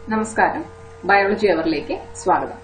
നമസ്കാരം ബയോളജി അവറിലേക്ക് സ്വാഗതം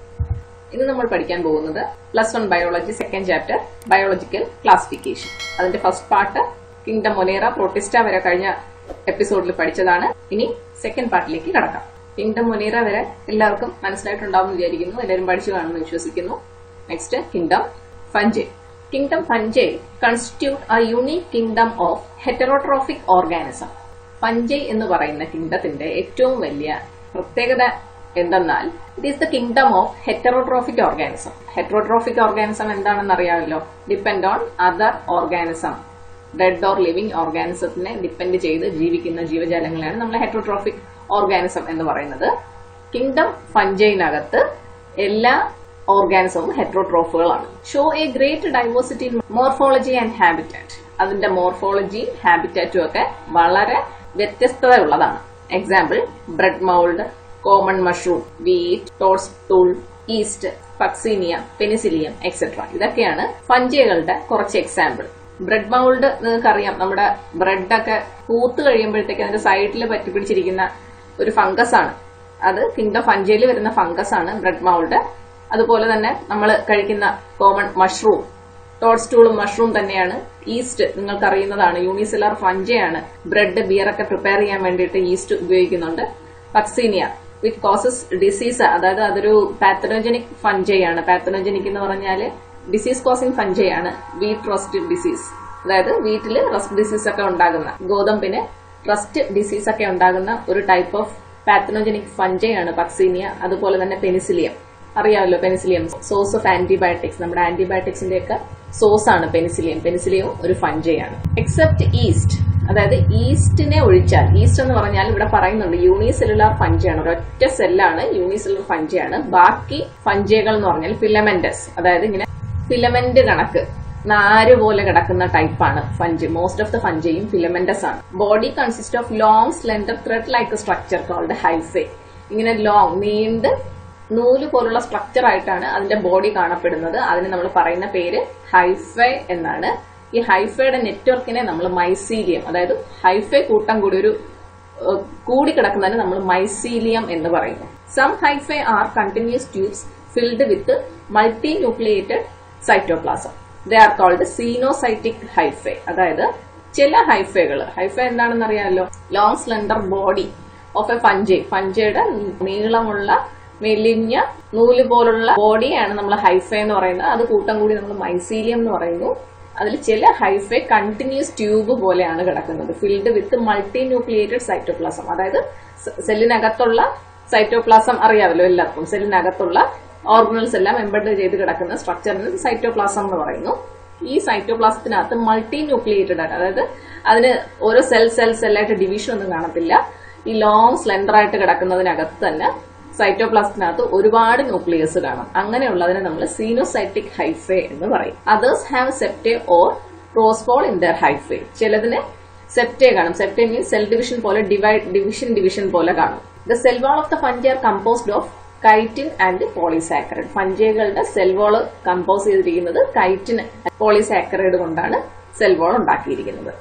ഇന്ന് നമ്മൾ പഠിക്കാൻ പോകുന്നത് plus one biology second chapter biological classification അതിന്റെ first part kingdom Monera Protista വരെ കഴിഞ്ഞ എപ്പിസോഡിൽ പഠിച്ചതാണ് ഇനി സെക്കൻഡ് പാർട്ടിലേക്ക് കടക്കാം കിങ്ഡം മൊനേറ വരെ എല്ലാവർക്കും മനസ്സിലായിട്ടുണ്ടാവും എന്ന് വിചാരിക്കുന്നു എല്ലാവരും പഠിച്ചു കാണുമെന്ന് വിശ്വസിക്കുന്നു next kingdom fungi kingdom fungi constitute a unique kingdom of heterotrophic organism fungi എന്ന് പറയുന്ന കിങ്ഡത്തിന്റെ ഏറ്റവും വലിയ പ്രത്യേകത എന്തെന്നാൽ it is the kingdom of heterotrophic organism heterotrophic organism എന്താണെന്ന് അറിയാമല്ലോ depend on other organism dead or living ഓർഗാനിസത്തിനെ ഡിപ്പെൻഡ് ചെയ്ത് ജീവിക്കുന്ന ജീവജാലങ്ങളെയാണ് നമ്മൾ ഹെറ്ററോട്രോഫിക് ഓർഗാനിസം എന്ന് പറയുന്നത് കിങ്ഡം ഫഞ്ചൈനകത്ത് എല്ലാ ഓർഗാനിസവും ഹെറ്ററോട്രോഫുകളാണ് show a great diversity morphology and habitat അതിന്റെ മോർഫോളജിയും ഹാബിറ്റാറ്റും ഒക്കെ വളരെ വ്യത്യസ്തതയുള്ളതാണ് example bread mould common mushroom wheat toadstool yeast Puccinia Penicillium etcetera ഇതൊക്കെയാണ് ഫഞ്ചികളുടെ കുറച്ച് എക്സാമ്പിൾ ബ്രെഡ് മൗൾഡ് നിങ്ങൾക്കറിയാം നമ്മുടെ ബ്രെഡൊക്കെ പൂത്ത് കഴിയുമ്പോഴത്തേക്ക് അതിന്റെ സൈഡിൽ പറ്റിപ്പിടിച്ചിരിക്കുന്ന ഒരു ഫംഗസ് ആണ് അത് കിങ്ഡം ഫഞ്ചയിൽ വരുന്ന ഫംഗസ് ആണ് ബ്രെഡ് മൗൾഡ് അതുപോലെ തന്നെ നമ്മൾ കഴിക്കുന്ന കോമൺ മഷ്റൂം ടോഡ്സ്റ്റൂളും മഷ്റൂം തന്നെയാണ് ഈസ്റ്റ് നിങ്ങൾക്ക് അറിയുന്നതാണ് യൂണിസെല്ലാർ ഫഞ്ചയാണ് ബ്രെഡ് ബിയറൊക്കെ പ്രിപ്പയർ ചെയ്യാൻ വേണ്ടിയിട്ട് ഈസ്റ്റ് ഉപയോഗിക്കുന്നുണ്ട് പക്സീനിയ വിത്ത് കോസസ് ഡിസീസ് അതായത് അതൊരു പാത്തനോജനിക് ഫഞ്ചയാണ് പാത്തനോജനിക് എന്ന് പറഞ്ഞാൽ ഡിസീസ് കോസിംഗ് ഫഞ്ചയാണ് വീറ്റ് റസ്റ്റ് ഡിസീസ് അതായത് വീട്ടിൽ റസ്റ്റ് ഡിസീസ് ഒക്കെ ഉണ്ടാകുന്ന ഗോതമ്പിന് റസ്റ്റ് ഡിസീസ് ഒക്കെ ഉണ്ടാകുന്ന ഒരു ടൈപ്പ് ഓഫ് പാത്തനോജനിക് ഫഞ്ചയാണ് പക്സീനിയ അതുപോലെ തന്നെ പെനിസിലിയം അറിയാമല്ലോ പെനിസിലിയം സോഴ്സ് ഓഫ് ആന്റിബയോട്ടിക്സ് നമ്മുടെ ആന്റിബയോട്ടിക്സിന്റെ ഒക്കെ സോഴ്സ് ആണ് പെനിസിലിയം പെനിസിലിയം ഒരു ഫഞ്ചയാണ് എക്സെപ്റ്റ് ഈസ്റ്റ് അതായത് ഈസ്റ്റിനെ ഒഴിച്ചാൽ ഈസ്റ്റ് എന്ന് പറഞ്ഞാൽ ഇവിടെ പറയുന്നുണ്ട് യൂണിസെല്ലുലാർ ഫഞ്ചയാണ് ഒരൊറ്റ സെല്ലാണ് യൂണിസെല്ലുലാർ ഫഞ്ചയാണ് ബാക്കി ഫഞ്ചകൾ എന്ന് പറഞ്ഞാൽ ഫിലമെന്റസ് അതായത് ഇങ്ങനെ ഫിലമെന്റ് കണക്ക് നാര് പോലെ കിടക്കുന്ന ടൈപ്പാണ് ഫഞ്ച് മോസ്റ്റ് ഓഫ് ദ ഫഞ്ചയും ഫിലമെന്റസ് ആണ് body consist of long slender thread like structure called hyphae ഇങ്ങനെ ലോങ് നീണ്ട് നൂല് പോലുള്ള സ്ട്രക്ചർ ആയിട്ടാണ് അതിന്റെ ബോഡി കാണപ്പെടുന്നത് അതിന് നമ്മൾ പറയുന്ന പേര് ഹൈഫൈ എന്നാണ് ഈ ഹൈഫയുടെ നെറ്റ്വർക്കിനെ നമ്മൾ മൈസീലിയം അതായത് ഹൈഫൈ കൂട്ടം കൂടി ഒരു ഏഹ്, കൂടിക്കിടക്കുന്നതിന് നമ്മൾ മൈസീലിയം എന്ന് പറയുന്നു some hyphae are continuous tubes filled with multinucleated cytoplasm they are called coenocytic hyphae അതായത് ചില ഹൈഫൈകൾ ഹൈഫൈ എന്താണെന്ന് അറിയാമല്ലോ long slender body of a fungi ഫഞ്ചയുടെ നീളമുള്ള മെലിഞ്ഞ നൂല് പോലുള്ള ബോഡിയാണ് നമ്മൾ ഹൈഫൈ എന്ന് പറയുന്നത് അത് കൂട്ടം കൂടി നമ്മൾ മൈസീലിയം എന്ന് പറയുന്നു അതിൽ ചില ഹൈഫൈ കണ്ടിന്യൂസ് ട്യൂബ് പോലെയാണ് കിടക്കുന്നത് filled with multinucleated cytoplasm അതായത് സെ- സെല്ലിനകത്തുള്ള സൈറ്റോപ്ലാസം അറിയാമല്ലോ എല്ലാവർക്കും സെല്ലിനകത്തുള്ള ഓർഗനൽസ് എല്ലാം എംബഡ് ചെയ്ത് കിടക്കുന്ന സ്ട്രക്ചറിന് സൈറ്റോപ്ലാസം എന്ന് പറയുന്നു ഈ സൈറ്റോപ്ലാസത്തിനകത്ത് മൾട്ടി ന്യൂക്ലിയേറ്റഡ് ആണ് അതായത് അതിന് ഓരോ സെൽ സെൽ സെല്ലായിട്ട് ഡിവിഷൻ ഒന്നും കാണത്തില്ല ഈ ലോങ് സ്ലെൻഡർ ആയിട്ട് കിടക്കുന്നതിനകത്ത് തന്നെ സൈറ്റോപ്ലാസത്തിനകത്ത് ഒരുപാട് ന്യൂക്ലിയസ് കാണും അങ്ങനെയുള്ളതിനെ നമ്മൾ സീനോസൈറ്റിക് ഹൈഫേ എന്ന് പറയും അതേഴ്സ് ഹാവ് സെപ്റ്റേ ഓർ റോസ്പോൾ ഇൻ ദർ ഹൈഫേ ചിലതിന് സെപ്റ്റേ കാണും സെപ്റ്റേ മീൻസ് സെൽ ഡിവിഷൻ പോലെ ഡിവൈഡ് ഡിവിഷൻ ഡിവിഷൻ പോലെ കാണും the cell wall of the fungi are composed of chitin and polysaccharide ഫഞ്ചികളുടെ സെൽ വാൾ കമ്പോസ് ചെയ്തിരിക്കുന്നത് കൈറ്റിൻ പോളിസാക്കറൈഡ് കൊണ്ടാണ് cell wall ഉണ്ടാക്കിയിരിക്കുന്നത്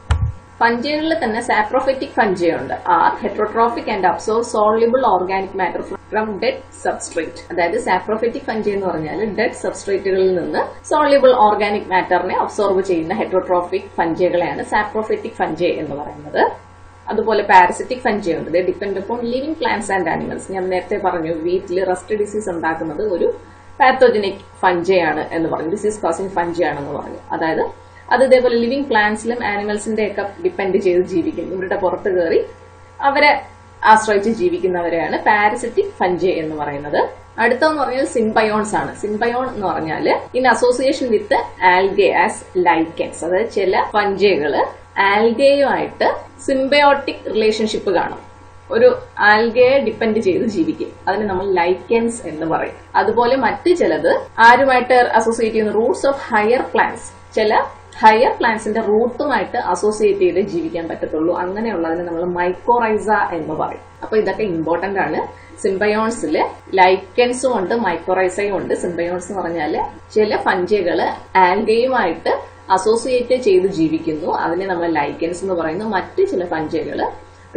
ഫഞ്ചികളിൽ തന്നെ സാപ്രോഫെറ്റിക് ഫഞ്ചിയുണ്ട് are heterotrophic and absorb soluble organic matter from dead substrate അതായത് സാപ്രോഫെറ്റിക് ഫഞ്ചി എന്ന് പറഞ്ഞാൽ ഡെഡ് സബ്സ്ട്രേറ്റുകളിൽ നിന്ന് സോളിബിൾ ഓർഗാനിക് മാറ്ററിനെ അബ്സോർവ് ചെയ്യുന്ന ഹെട്രോട്രോഫിക് ഫഞ്ചികളെയാണ് സാപ്രോഫെറ്റിക് ഫഞ്ചി എന്ന് പറയുന്നത് അതുപോലെ പാരസിറ്റിക് ഫഞ്ചി ഉണ്ട് they depend upon living plants and animals ഞാൻ നേരത്തെ പറഞ്ഞു വീട്ടിൽ റസ്റ്റ് ഡിസീസ് ഉണ്ടാക്കുന്നത് ഒരു പാത്തോജനിക് ഫഞ്ചയാണ് എന്ന് പറഞ്ഞു ഡിസീസ് കോസിംഗ് ഫഞ്ചിയാണെന്ന് പറഞ്ഞു അതായത് അത് ഇതേപോലെ ലിവിംഗ് പ്ലാന്റ്സിലും ആനിമൽസിന്റെ ഒക്കെ ഡിപ്പെൻഡ് ചെയ്ത് ജീവിക്കും ഇവരുടെ പുറത്ത് കയറി അവരെ ആശ്രയിച്ച് ജീവിക്കുന്നവരെയാണ് പാരസിറ്റിക് ഫഞ്ചെ എന്ന് പറയുന്നത് അടുത്തെന്ന് പറഞ്ഞാൽ സിംബയോൺസ് ആണ് സിംബയോൺ എന്ന് പറഞ്ഞാൽ in association with algae as lichens അതായത് ചില ഫഞ്ചകള് ആൽഗയുമായിട്ട് സിംബയോട്ടിക് റിലേഷൻഷിപ്പ് കാണും ഒരു ആൽഗയെ ഡിപ്പെൻഡ് ചെയ്ത് ജീവിക്കും അതിന് നമ്മൾ ലൈക്കൻസ് എന്ന് പറയും അതുപോലെ മറ്റ് ചിലത് ആരുമായിട്ട് അസോസിയേറ്റ് ചെയ്യുന്ന റൂട്ട്സ് ഓഫ് ഹയർ പ്ലാന്റ്സ് ചില ഹയർ പ്ലാന്റ്സിന്റെ റൂട്ടുമായിട്ട് അസോസിയേറ്റ് ചെയ്ത് ജീവിക്കാൻ പറ്റത്തുള്ളൂ അങ്ങനെയുള്ളതിന് നമ്മൾ മൈക്കോറൈസ എന്ന് പറയും അപ്പൊ ഇതൊക്കെ ഇമ്പോർട്ടന്റ് ആണ് സിംബയോൺസിൽ ലൈക്കൻസും ഉണ്ട് മൈക്കോറൈസയും ഉണ്ട് സിംബയോൺസ് എന്ന് പറഞ്ഞാൽ ചില ഫഞ്ചികള് ആൽഗയുമായിട്ട് അസോസിയേറ്റ് ചെയ്ത് ജീവിക്കുന്നു അതിനെ നമ്മൾ ലൈക്കൻസ് എന്ന് പറയുന്നു മറ്റ് ചില ഫഞ്ചികള്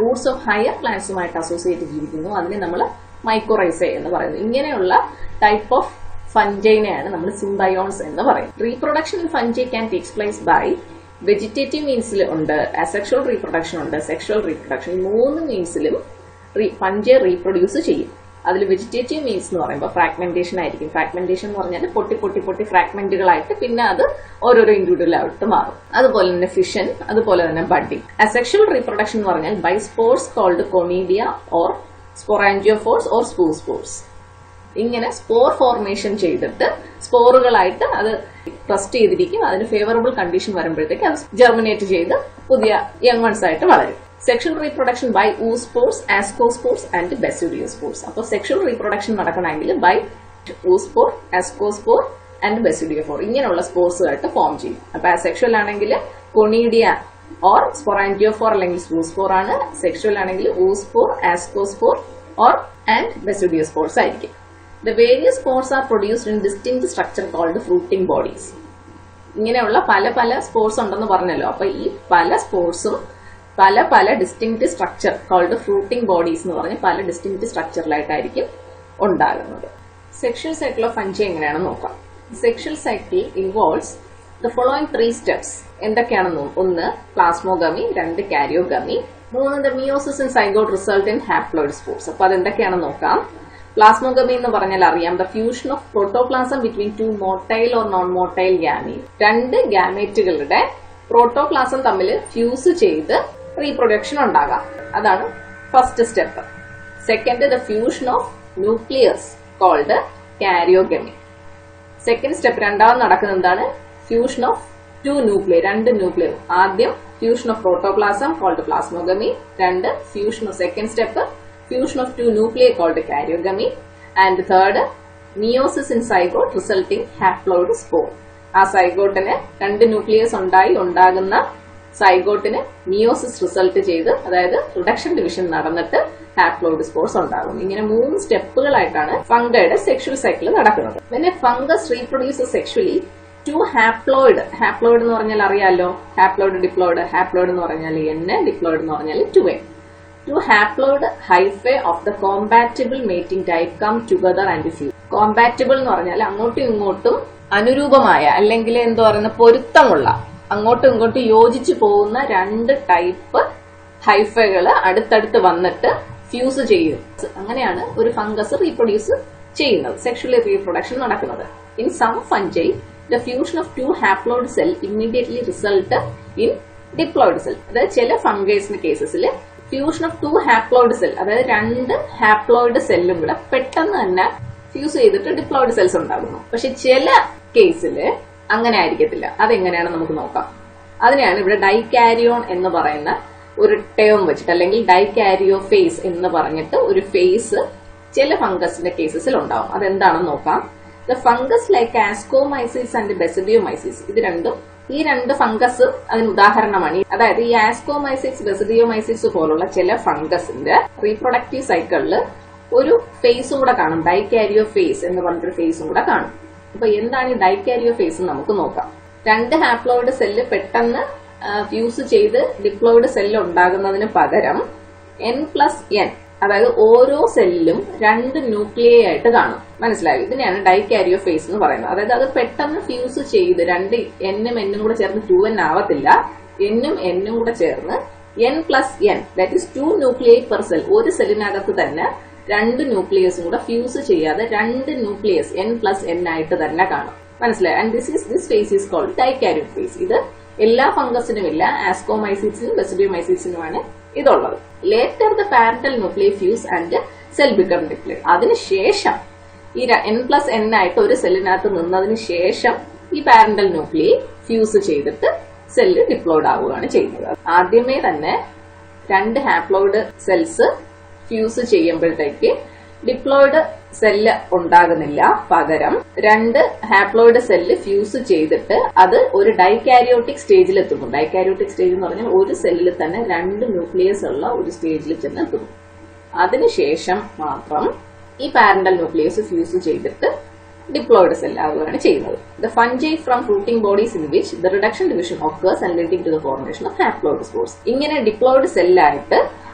റൂട്ട്സ് ഓഫ് ഹയർ പ്ലാന്റ്സുമായിട്ട് അസോസിയേറ്റ് ജീവിക്കുന്നു അതിനെ നമ്മൾ മൈക്രോറൈസെ എന്ന് പറയുന്നു ഇങ്ങനെയുള്ള ടൈപ്പ് ഓഫ് ഫഞ്ചൈനെയാണ് നമ്മൾ സിംബയോൺസ് എന്ന് പറയുന്നത് reproduction in fungi can takes place by vegetative മീൻസിൽ ഉണ്ട് അസെക്ഷൽ റീപ്രൊഡക്ഷൻ ഉണ്ട് സെക്ഷൽ റീപ്രൊഡക്ഷൻ മൂന്ന് മീൻസിലും ഫഞ്ചെ റീപ്രൊഡ്യൂസ് ചെയ്യും അതിൽ വെജിറ്റേറ്റീവ് മീൻസ് എന്ന് പറയുമ്പോൾ ഫ്രാഗ്മെന്റേഷൻ ആയിരിക്കും ഫ്രാഗ്മെന്റേഷൻ എന്ന് പറഞ്ഞാൽ പൊട്ടി പൊട്ടി പൊട്ടി ഫ്രാഗ്മെന്റുകളായിട്ട് പിന്നെ അത് ഓരോരോ ഇൻഡിവിജ്വൽ ആയിട്ട് മാറും അതുപോലെ തന്നെ ഫിഷൻ അതുപോലെ തന്നെ ബഡിങ് അസെക്ഷൽ റീപ്രൊഡക്ഷൻ എന്ന് പറഞ്ഞാൽ by spores called conidia or sporangiospores or zoospores ഇങ്ങനെ സ്പോർ ഫോർമേഷൻ ചെയ്തിട്ട് സ്പോറുകളായിട്ട് അത് ട്രസ്റ്റ് ചെയ്തിരിക്കും അതിന് ഫേവറബിൾ കണ്ടീഷൻ വരുമ്പോഴത്തേക്ക് അത് ജെർമിനേറ്റ് ചെയ്ത് പുതിയ യങ് വൺസ് ആയിട്ട് വളരും sexual reproduction by oospores ascospores and basidiospores അപ്പോൾ സെക്ഷൽ റീപ്രൊഡക്ഷൻ നടക്കണമെങ്കിൽ by oospore ascospore and basidiospore ഇങ്ങനെയുള്ള സ്പോർസുമായിട്ട് ഫോം ചെയ്യും അപ്പൊ അസെക്ഷൽ ആണെങ്കിൽ കൊണീഡിയ ഓർ സ്പൊറാൻറ്റിയോഫോർ അല്ലെങ്കിൽ സ്പൂസ്പോർ ആണ് സെക്ഷൽ ആണെങ്കിൽ ഊസ്പോർ ആസ്കോസ്പോർ ഓർ ആൻഡ് ബെസിഡിയോസ്പോർസ് ആയിരിക്കും the various spores are produced in distinct structure called fruiting bodies ഇങ്ങനെയുള്ള പല പല സ്പോർട്സ് ഉണ്ടെന്ന് പറഞ്ഞല്ലോ അപ്പൊ ഈ പല സ്പോർട്സും പല പല distinct structure called fruiting bodies എന്ന് പറഞ്ഞ് പല ഡിസ്റ്റിങ്ക്റ്റ് സ്ട്രക്ചറിലായിട്ടായിരിക്കും ഉണ്ടാകുന്നത് സെക്ഷൽ സൈക്കിൾ ഓഫ് ഫഞ്ചി എങ്ങനെയാണെന്ന് നോക്കാം sexual cycle involves the following three steps എന്തൊക്കെയാണെന്ന് ഒന്ന് പ്ലാസ്മോഗമി രണ്ട് കാരിയോഗമി മൂന്ന് the meiosis in zygote result in haploid spores അപ്പൊ അതെന്തൊക്കെയാണെന്ന് നോക്കാം പ്ലാസ്മോഗമി എന്ന് പറഞ്ഞാൽ അറിയാം the fusion of protoplasm between two motile or non motile gametes രണ്ട് ഗ്യാമേറ്റുകളുടെ പ്രോട്ടോപ്ലാസം തമ്മിൽ ഫ്യൂസ് ചെയ്ത് റീപ്രൊഡക്ഷൻ ഉണ്ടാകാം അതാണ് first step second the fusion of nucleus called karyogamy second step രണ്ടാമത് നടക്കുന്നത് എന്താണ് ഫ്യൂഷൻ ഓഫ് ടു ന്യൂക്ലിയർ രണ്ട് ന്യൂക്ലിയർ ആദ്യം fusion of protoplasm called plasmogamy രണ്ട് fusion of second step fusion of two nuclear called karyogamy and third meiosis in zygote resulting haploid spore ആ സൈഗോട്ടിന് രണ്ട് nucleus ഉണ്ടായി ഉണ്ടാകുന്ന സൈഗോട്ടിന് മിയോസിസ് റിസൾട്ട് ചെയ്ത് അതായത് റിഡക്ഷൻ ഡിവിഷൻ നടന്നിട്ട് ഹാപ്ലോയിഡ് സ്പോർസ് ഉണ്ടാകും ഇങ്ങനെ മൂന്ന് സ്റ്റെപ്പുകളായിട്ടാണ് ഫംഗയുടെ സെക്ഷൽ സൈക്കിൾ നടക്കുന്നത് പിന്നെ fungus reproduces sexually two haploid haploid എന്ന് പറഞ്ഞാൽ അറിയാലോ ഹാപ്ലോയിഡ് ഡിപ്ലോയിഡ് ഹാപ്ലോയിഡ് എന്ന് പറഞ്ഞാൽ എൻ ഡിപ്ലോയിഡ് എന്ന് പറഞ്ഞാൽ two a two haploid hyphae of the compatible mating type come together and fuse compatible എന്ന് പറഞ്ഞാൽ അങ്ങോട്ടും ഇങ്ങോട്ടും അനുരൂപമായ അല്ലെങ്കിൽ എന്താ പറയുന്ന പൊരുത്തമുള്ള അങ്ങോട്ടും ഇങ്ങോട്ടും യോജിച്ചു പോകുന്ന രണ്ട് ടൈപ്പ് ഹൈഫകൾ അടുത്തടുത്ത് വന്നിട്ട് ഫ്യൂസ് ചെയ്യും അങ്ങനെയാണ് ഒരു ഫംഗസ് റീപ്രൊഡ്യൂസ് ചെയ്യുന്നത് സെക്ഷലി റീപ്രൊഡക്ഷൻ നടക്കുന്നത് in some fungi the fusion of two haploid cell immediately result in diploid cell അതായത് ചില ഫംഗൈസിന്റെ കേസസിൽ fusion of two haploid cell അതായത് രണ്ട് ഹാപ്ലോയിഡ് സെല്ലും കൂടെ പെട്ടെന്ന് തന്നെ ഫ്യൂസ് ചെയ്തിട്ട് ഡിപ്ലോയിഡ് സെൽസ് ഉണ്ടാകുന്നു പക്ഷെ ചില കേസില് അങ്ങനെ ആയിരിക്കത്തില്ല അതെങ്ങനെയാണ് നമുക്ക് നോക്കാം അതിനെയാണ് ഇവിടെ ഡൈകാരിയോൺ എന്ന് പറയുന്ന ഒരു ടേം വെച്ചിട്ട് അല്ലെങ്കിൽ ഡൈകാരിയോ ഫേസ് എന്ന് പറഞ്ഞിട്ട് ഒരു ഫേസ് ചില ഫംഗസിന്റെ കേസസിൽ ഉണ്ടാവും അതെന്താണെന്ന് നോക്കാം the fungus like ascomycetes and basidiomycetes ഇത് രണ്ടും ഈ രണ്ട് ഫംഗസ് അതിന് ഉദാഹരണമാണ് അതായത് ഈ ആസ്കോമൈസിക്സ് ബെസിഡിയോമൈസിസ് പോലുള്ള ചില ഫംഗസിന്റെ റീപ്രൊഡക്റ്റീവ് സൈക്കിളിൽ ഒരു ഫേസും കൂടെ കാണും ഡൈകാരിയോ ഫേസ് എന്ന് പറഞ്ഞിട്ടൊരു ഫേസും കൂടെ കാണും അപ്പൊ എന്താണ് ഈ ഡൈകാരിയോ ഫേസ് നമുക്ക് നോക്കാം രണ്ട് ഹാപ്ലോയിഡ് സെല്ല് പെട്ടെന്ന് ഫ്യൂസ് ചെയ്ത് ഡിപ്ലോയിഡ് സെല്ല് ഉണ്ടാകുന്നതിന് പകരം എൻ പ്ലസ് എൻ അതായത് ഓരോ സെല്ലിലും രണ്ട് ന്യൂക്ലിയ ആയിട്ട് കാണും മനസ്സിലായി ഇതിനെയാണ് ഡൈകാരിയോ ഫേസ് എന്ന് പറയുന്നത് അതായത് അത് പെട്ടെന്ന് ഫ്യൂസ് ചെയ്ത് രണ്ട് എന്നും എന്നും കൂടെ ചേർന്ന് ടു എൻ ആവത്തില്ല എന്നും എന്നും കൂടെ ചേർന്ന് n plus n that is two nuclei per cell ഒരു സെല്ലിനകത്ത് തന്നെ രണ്ട് ന്യൂക്ലിയസും കൂടെ ഫ്യൂസ് ചെയ്യാതെ രണ്ട് ന്യൂക്ലിയസ് എൻ പ്ലസ് എൻ ആയിട്ട് തന്നെ കാണും മനസ്സിലായി and this is this phase is called dikaryophase ഇത് എല്ലാ ഫംഗസിനും ഇല്ല ആസ്കോമൈസിസിനും ബെസിഡിയോമൈസിസിനുമാണ് ഇതുള്ളത് later the parental nuclear fuse and cell become nuclear അതിനുശേഷം ഈ എൻ പ്ലസ് എൻ ആയിട്ട് ഒരു സെല്ലിനകത്ത് നിന്നതിന് ശേഷം ഈ പാരന്റൽ ന്യൂക്ലിയർ ഫ്യൂസ് ചെയ്തിട്ട് സെല്ല് ഡിപ്ലോയിഡ് ആവുകയാണ് ചെയ്യുന്നത് ആദ്യമേ തന്നെ രണ്ട് ഹാപ്ലോയിഡ് സെൽസ് ഫ്യൂസ് ചെയ്യുമ്പോഴത്തേക്ക് ഡിപ്ലോയിഡ് സെല്ല് ഉണ്ടാകുന്നില്ല പകരം രണ്ട് ഹാപ്ലോയിഡ് സെല്ല് ഫ്യൂസ് ചെയ്തിട്ട് അത് ഒരു ഡൈകാരിയോട്ടിക് സ്റ്റേജിൽ എത്തുന്നു ഡൈകാരിയോട്ടിക് സ്റ്റേജ് എന്ന് പറഞ്ഞാൽ ഒരു സെല്ലിൽ തന്നെ രണ്ട് ന്യൂക്ലിയസ് ഉള്ള ഒരു സ്റ്റേജിൽ ചെന്ന് എത്തുന്നു അതിനുശേഷം മാത്രം ഈ പാരന്റൽ ന്യൂക്ലിയസ് ഫ്യൂസ് ചെയ്തിട്ട് ഡിപ്ലോയിഡ് സെൽ ആവുകയാണ് ചെയ്യുന്നത് the fungi form fruiting bodies in which the reduction division occurs and leading to the formation of haploid spores ഇങ്ങനെ ഡിപ്ലോയിഡ് സെല്ലായിട്ട്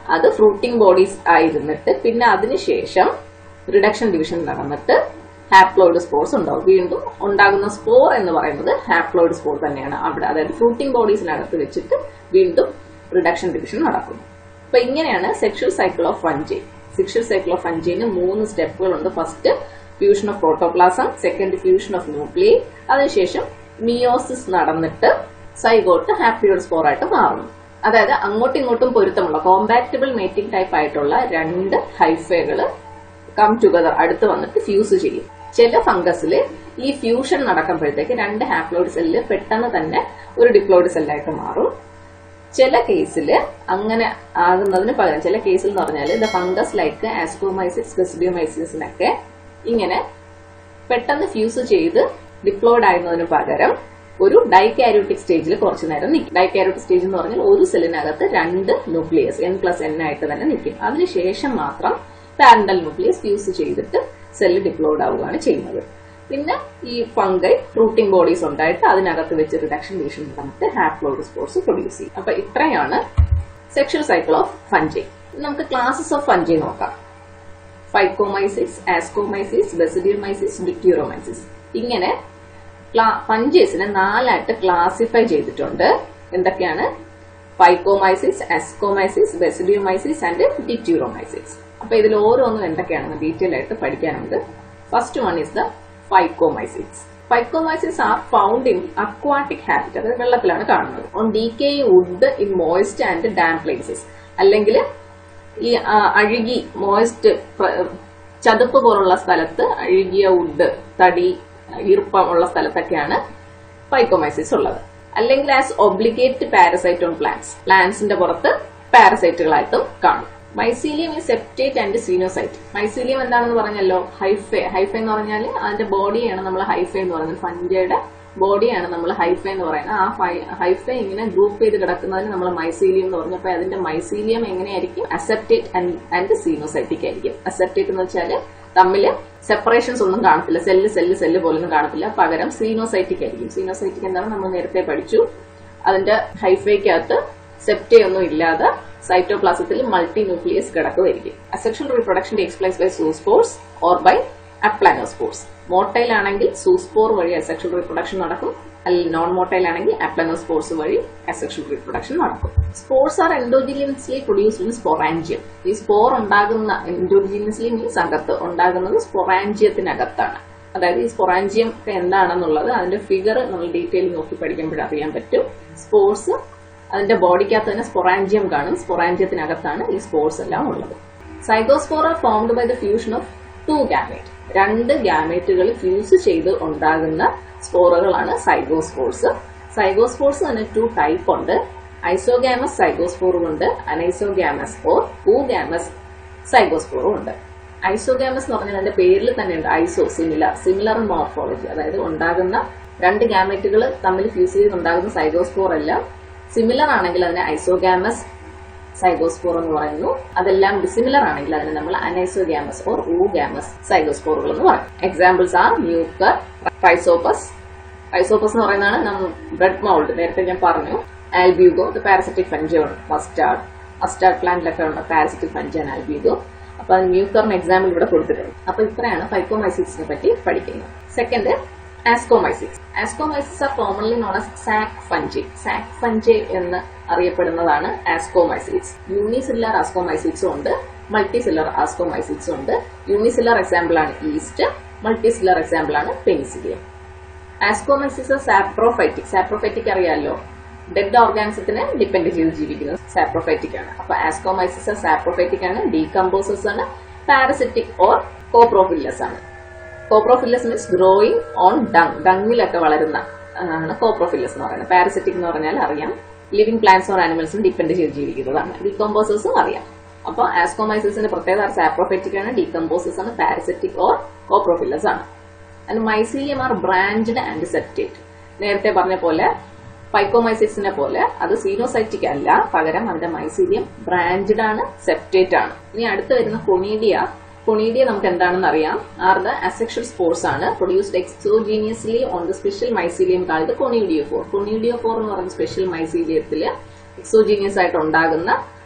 അത് ഫ്രൂട്ടിംഗ് ബോഡീസ് ആയിരുന്നിട്ട് പിന്നെ അതിനുശേഷം റിഡക്ഷൻ ഡിവിഷൻ നടന്നിട്ട് ഹാപ്ലോയിഡ് സ്പോർസ് ഉണ്ടാവും വീണ്ടും ഉണ്ടാകുന്ന സ്പോർ എന്ന് പറയുന്നത് ഹാപ്ലോയിഡ് സ്പോർ തന്നെയാണ് അവിടെ അതായത് ഫ്രൂട്ടിംഗ് ബോഡീസിനകത്ത് വെച്ചിട്ട് വീണ്ടും റിഡക്ഷൻ ഡിവിഷൻ നടക്കുന്നു അപ്പൊ ഇങ്ങനെയാണ് sexual cycle of fungi sexual cycle of ഫഞ്ചിന് മൂന്ന് സ്റ്റെപ്പുകളുണ്ട് first fusion of protoplasm second fusion of nuclei അതിനുശേഷം മിയോസിസ് നടന്നിട്ട് സൈഗോട്ട് ഹാപ്ലോയിഡ് സ്പോർ ആയിട്ട് മാറുന്നു അതായത് അങ്ങോട്ടും ഇങ്ങോട്ടും പൊരുത്തമുള്ള കോമ്പാക്റ്റബിൾ മേറ്റിംഗ് ടൈപ്പ് ആയിട്ടുള്ള രണ്ട് ഹൈഫകൾ കം ടുഗദർ അടുത്ത് വന്നിട്ട് ഫ്യൂസ് ചെയ്യും ചില ഫംഗസില് ഈ ഫ്യൂഷൻ നടക്കുമ്പോഴത്തേക്ക് രണ്ട് ഹാപ്ലോയിഡ് സെല്ല് പെട്ടെന്ന് തന്നെ ഒരു ഡിപ്ലോയിഡ് സെല്ലായിട്ട് മാറും ചില കേസിൽ അങ്ങനെ ആകുന്നതിന് പകരം ചില കേസിൽ എന്ന് പറഞ്ഞാൽ ദ ഫംഗസ് ലൈക്ക് ആസ്കോമൈസിസ് ഗസിഡിയോമൈസിസിനൊക്കെ ഇങ്ങനെ പെട്ടെന്ന് ഫ്യൂസ് ചെയ്ത് ഡിപ്ലോയിഡ് ആയിരുന്നതിന് പകരം ഒരു ഡൈകാരോട്ടിക് സ്റ്റേജിൽ കുറച്ചു നേരം നിൽക്കും ഡൈകാരോട്ടിക് സ്റ്റേജ് എന്ന് പറഞ്ഞാൽ ഒരു സെല്ലിനകത്ത് രണ്ട് ന്യൂക്ലിയസ് എൻ പ്ലസ് എൻ ആയിട്ട് തന്നെ നിൽക്കും അതിനുശേഷം മാത്രം പാരന്റൽ ന്യൂക്ലിയസ് ഫ്യൂസ് ചെയ്തിട്ട് സെല്ല് ഡിപ്ലോയിഡ് ആവുകയാണ് ചെയ്യുന്നത് പിന്നെ ഈ ഫംഗൈ ഫ്രൂട്ടിംഗ് ബോഡീസ് ഉണ്ടായിട്ട് അതിനകത്ത് വെച്ച് റിഡക്ഷൻ ഡിവിഷൻ നടന്നിട്ട് ഹാപ്ലോയിഡ് സ്പോർട്സ് പ്രൊഡ്യൂസ് ചെയ്യും അപ്പൊ ഇത്രയാണ് സെക്ഷൽ സൈക്കിൾ ഓഫ് ഫഞ്ചി നമുക്ക് ക്ലാസസ് ഓഫ് ഫഞ്ചി നോക്കാം ഫൈക്കോമൈസിസ് ആസ്കോമൈസിസ് ബെസിഡിയോമൈസിസ് ഡിക്യൂറോമൈസിസ് ഇങ്ങനെ ഫഞ്ചേസിനെ നാലായിട്ട് ക്ലാസിഫൈ ചെയ്തിട്ടുണ്ട് എന്തൊക്കെയാണ് ഫൈക്കോമൈസിസ് അസ്കോമൈസിസ് ബെസിഡിയോമൈസിസ് ആൻഡ് ഡിക്യൂറോമൈസിസ് അപ്പൊ ഇതിൽ ഓരോന്നും എന്തൊക്കെയാണെന്ന് ഡീറ്റെയിൽ ആയിട്ട് പഠിക്കാനുണ്ട് first one is the phycomycetes phycomycetes are found in aquatic habit അതായത് വെള്ളത്തിലാണ് കാണുന്നത് on decay wood in moist and damp places അല്ലെങ്കിൽ ഈ അഴുകി മോയിസ്റ്റ് ചതുപ്പ് പോലുള്ള സ്ഥലത്ത് അഴുകിയ വുഡ് തടി ഈർപ്പമുള്ള സ്ഥലത്തൊക്കെയാണ് ഫൈക്കോമൈസിസ് ഉള്ളത് അല്ലെങ്കിൽ as obligate parasite on plants പ്ലാന്റ്സിന്റെ പുറത്ത് പാരസൈറ്റുകളായിട്ടും കാണും മൈസീലിയം ഈ സെപ്റ്റേറ്റ് ആൻഡ് സീനോസൈറ്റ് മൈസീലിയം എന്താണെന്ന് പറഞ്ഞല്ലോ ഹൈഫെ ഹൈഫെ എന്ന് പറഞ്ഞാൽ അതിന്റെ ബോഡിയാണ് നമ്മൾ ഹൈഫെ എന്ന് പറയുന്നത് ഫഞ്ചയുടെ ബോഡിയാണ് നമ്മൾ ഹൈഫെ എന്ന് പറയുന്നത് ആ ഹൈഫെ ഇങ്ങനെ ഗ്രൂപ്പ് ചെയ്ത് കിടക്കുന്നതിന് നമ്മൾ മൈസീലിയം എന്ന് പറഞ്ഞപ്പോൾ അതിന്റെ മൈസീലിയം എങ്ങനെയായിരിക്കും അസെപ്റ്റേറ്റ് ആൻഡ് സീനോസൈറ്റിക് ആയിരിക്കും അസെപ്റ്റേറ്റ് എന്ന് വെച്ചാൽ തമ്മിൽ സെപ്പറേഷൻസ് ഒന്നും കാണത്തില്ല സെല്ല് സെല്ല് സെല്ല് പോലൊന്നും കാണത്തില്ല പകരം സീനോസൈറ്റിക് ആയിരിക്കും സീനോസൈറ്റിക് എന്താണ് നമ്മൾ നേരത്തെ പഠിച്ചു അതിന്റെ ഹൈഫയ്ക്കകത്ത് സെപ്റ്റേ ഒന്നും ഇല്ലാതെ സൈറ്റോപ്ലാസത്തിൽ മൾട്ടി ന്യൂക്ലിയസ് കിടക്കുമായിരിക്കും asexual reproduction takes place by zoospores or by aplanospores motile ആണെങ്കിൽ സൂസ്പോർ വഴി അസെക്ഷൽ റീപ്രൊഡക്ഷൻ നടക്കും അല്ലെങ്കിൽ നോൺ മോട്ടൈൽ ആണെങ്കിൽ അപ്ലാനോസ്പോർസ് വഴി അസെക്ഷൽ റീപ്രൊഡക്ഷൻ നടക്കും spores are endogenously produced in sporangium ഈ സ്പോർ ഉണ്ടാകുന്ന എൻഡോജിനിയസ്ലി മീൻസ് അകത്ത് ഉണ്ടാകുന്നത് സ്പൊറാൻജിയത്തിനകത്താണ് അതായത് ഈ സ്പൊറാൻജിയം ഒക്കെ എന്താണെന്നുള്ളത് അതിന്റെ ഫിഗർ നമ്മൾ ഡീറ്റെയിൽ നോക്കി പഠിക്കുമ്പോൾ അറിയാൻ പറ്റും സ്പോർസ് അതിന്റെ ബോഡിക്കകത്ത് തന്നെ സ്പൊറാൻജിയം കാണും സ്പൊറാൻജിയത്തിനകത്താണ് ഈ സ്പോർസ് എല്ലാം ഉള്ളത് zygospore are formed by the fusion of two gamete രണ്ട് ഗാമേറ്റുകൾ ഫ്യൂസ് ചെയ്ത് ഉണ്ടാകുന്ന സ്പോറുകളാണ് സൈഗോസ്പോർസ് സൈഗോസ്പോർസ് തന്നെ ടു ടൈപ്പ് ഉണ്ട് ഐസോഗാമസ് സൈഗോസ്പോറും ഉണ്ട് അനൈസോഗാമസ് ഓർ ഊഗാമസ് സൈഗോസ്പോറും ഉണ്ട് ഐസോഗാമസ് എന്ന് പറഞ്ഞാൽ അതിന്റെ പേരിൽ തന്നെ ഉണ്ട് ഐസോ സിമിലർ സിമിലർ മോർഫോളജി അതായത് ഉണ്ടാകുന്ന രണ്ട് ഗാമറ്റുകൾ തമ്മിൽ ഫ്യൂസ് ചെയ്ത് ഉണ്ടാകുന്ന സൈഗോസ്പോർ എല്ലാം സിമിലർ ആണെങ്കിൽ അതിനെ ഐസോഗാമസ് സൈഗോസ്പോർ എന്ന് പറയുന്നു അതെല്ലാം ഡിസിമിലർ ആണെങ്കിൽ അതിനെ നമ്മൾ അനൈസോഗ്യാമസ് ഓർ ഊഗാമസ് സൈഗോസ്പോറുകൾ എന്ന് പറയും examples are mucor rhizopus rhizopus എന്ന് പറയുന്നതാണ് നമ്മൾ ബ്രെഡ് മൗൾഡ് നേരത്തെ ഞാൻ പറഞ്ഞു ആൽബ്യൂഗോ ഇത് പാരസിറ്റിക് ഫഞ്ചാണ് മസ്റ്റാർഡ് മസ്റ്റാർഡ് പ്ലാന്റിലൊക്കെ ഉണ്ട് പാരസിറ്റിക് ഫഞ്ചാൻ ആൽബ്യൂഗോ അപ്പൊ അത് മ്യൂക്കറിന് എക്സാമ്പിൾ ഇവിടെ കൊടുത്തിട്ടുണ്ട് അപ്പൊ ഇത്രയാണ് ഫൈക്കോമൈസിക്സിനെ പറ്റി പഠിക്കുന്നത് second ascomycetes ascomycetes are commonly known as sac fungi sac fungi എന്ന് അറിയപ്പെടുന്നതാണ് ആസ്കോമൈസിക്സ് യൂണിസില്ലർ ആസ്കോമൈസിക്സും ഉണ്ട് മൾട്ടിസില്ലർ ആസ്കോമൈസിക്സും ഉണ്ട് യൂണിസില്ലർ എക്സാമ്പിൾ ആണ് ഈസ്റ്റ് മൾട്ടിസില്ലർ എക്സാമ്പിൾ ആണ് പെനിസിലിയം ആസ്കോമൈസിസ് സാപ്രോഫൈറ്റിക് സാപ്രോഫൈറ്റിക് അറിയാലോ ഡെഡ് ഓർഗാനിസത്തിനെ ഡിപ്പെൻഡ് ചെയ്ത് ജീവിക്കുന്നത് സാപ്രോഫൈറ്റിക് ആണ് അപ്പൊ ആസ്കോമൈസിസ് സാപ്രോഫൈറ്റിക് ആണ് ഡീകമ്പോസസ് ആണ് പാരസിറ്റിക് ഓർ കോപ്രോഫില്ലസ് ആണ് coprophilous means growing on dung ഡങ്ങിലൊക്കെ വളരുന്ന ആണ് കോപ്രോഫില്ലസ് എന്ന് പറയുന്നത് പാരസിറ്റിക് എന്ന് പറഞ്ഞാൽ അറിയാം ലിവിംഗ് പ്ലാന്റ്സ് ഓർ ആനിമൽസും ഡിപ്പെൻഡ് ചെയ്ത് ജീവിക്കുന്നതാണ് ഡീകമ്പോസസും അറിയാം അപ്പോൾ ആസ്കോമൈസിസിന്റെ പ്രത്യേകത സാപ്രോഫൈറ്റിക് ആണ് ഡീകമ്പോസസ് ആണ് പാരസിറ്റിക് ഓർ കോപ്രോഫില്ലസ് ആണ് and mycelium are branched and septate നേരത്തെ പറഞ്ഞ പോലെ ഫൈക്കോമൈസിക്സിനെ പോലെ അത് സീനോസൈറ്റിക് അല്ല പകരം അതിന്റെ മൈസീലിയം ബ്രാഞ്ച്ഡ് ആണ് സെപ്റ്റേറ്റ് ആണ് ഇനി അടുത്ത് വരുന്ന കൊണീഡിയ കൊണീഡിയ നമുക്ക് എന്താണെന്ന് അറിയാം ആർ ദ അസെക്ഷൽ സ്പോർട്സ് ആണ് produced exogenously on the special mycelium called conidiophore conidiophore എന്ന് പറയുന്ന സ്പെഷ്യൽ മൈസീലിയത്തിൽ എക്സോജീനിയസ് ആയിട്ട് ഉണ്ടാകുന്ന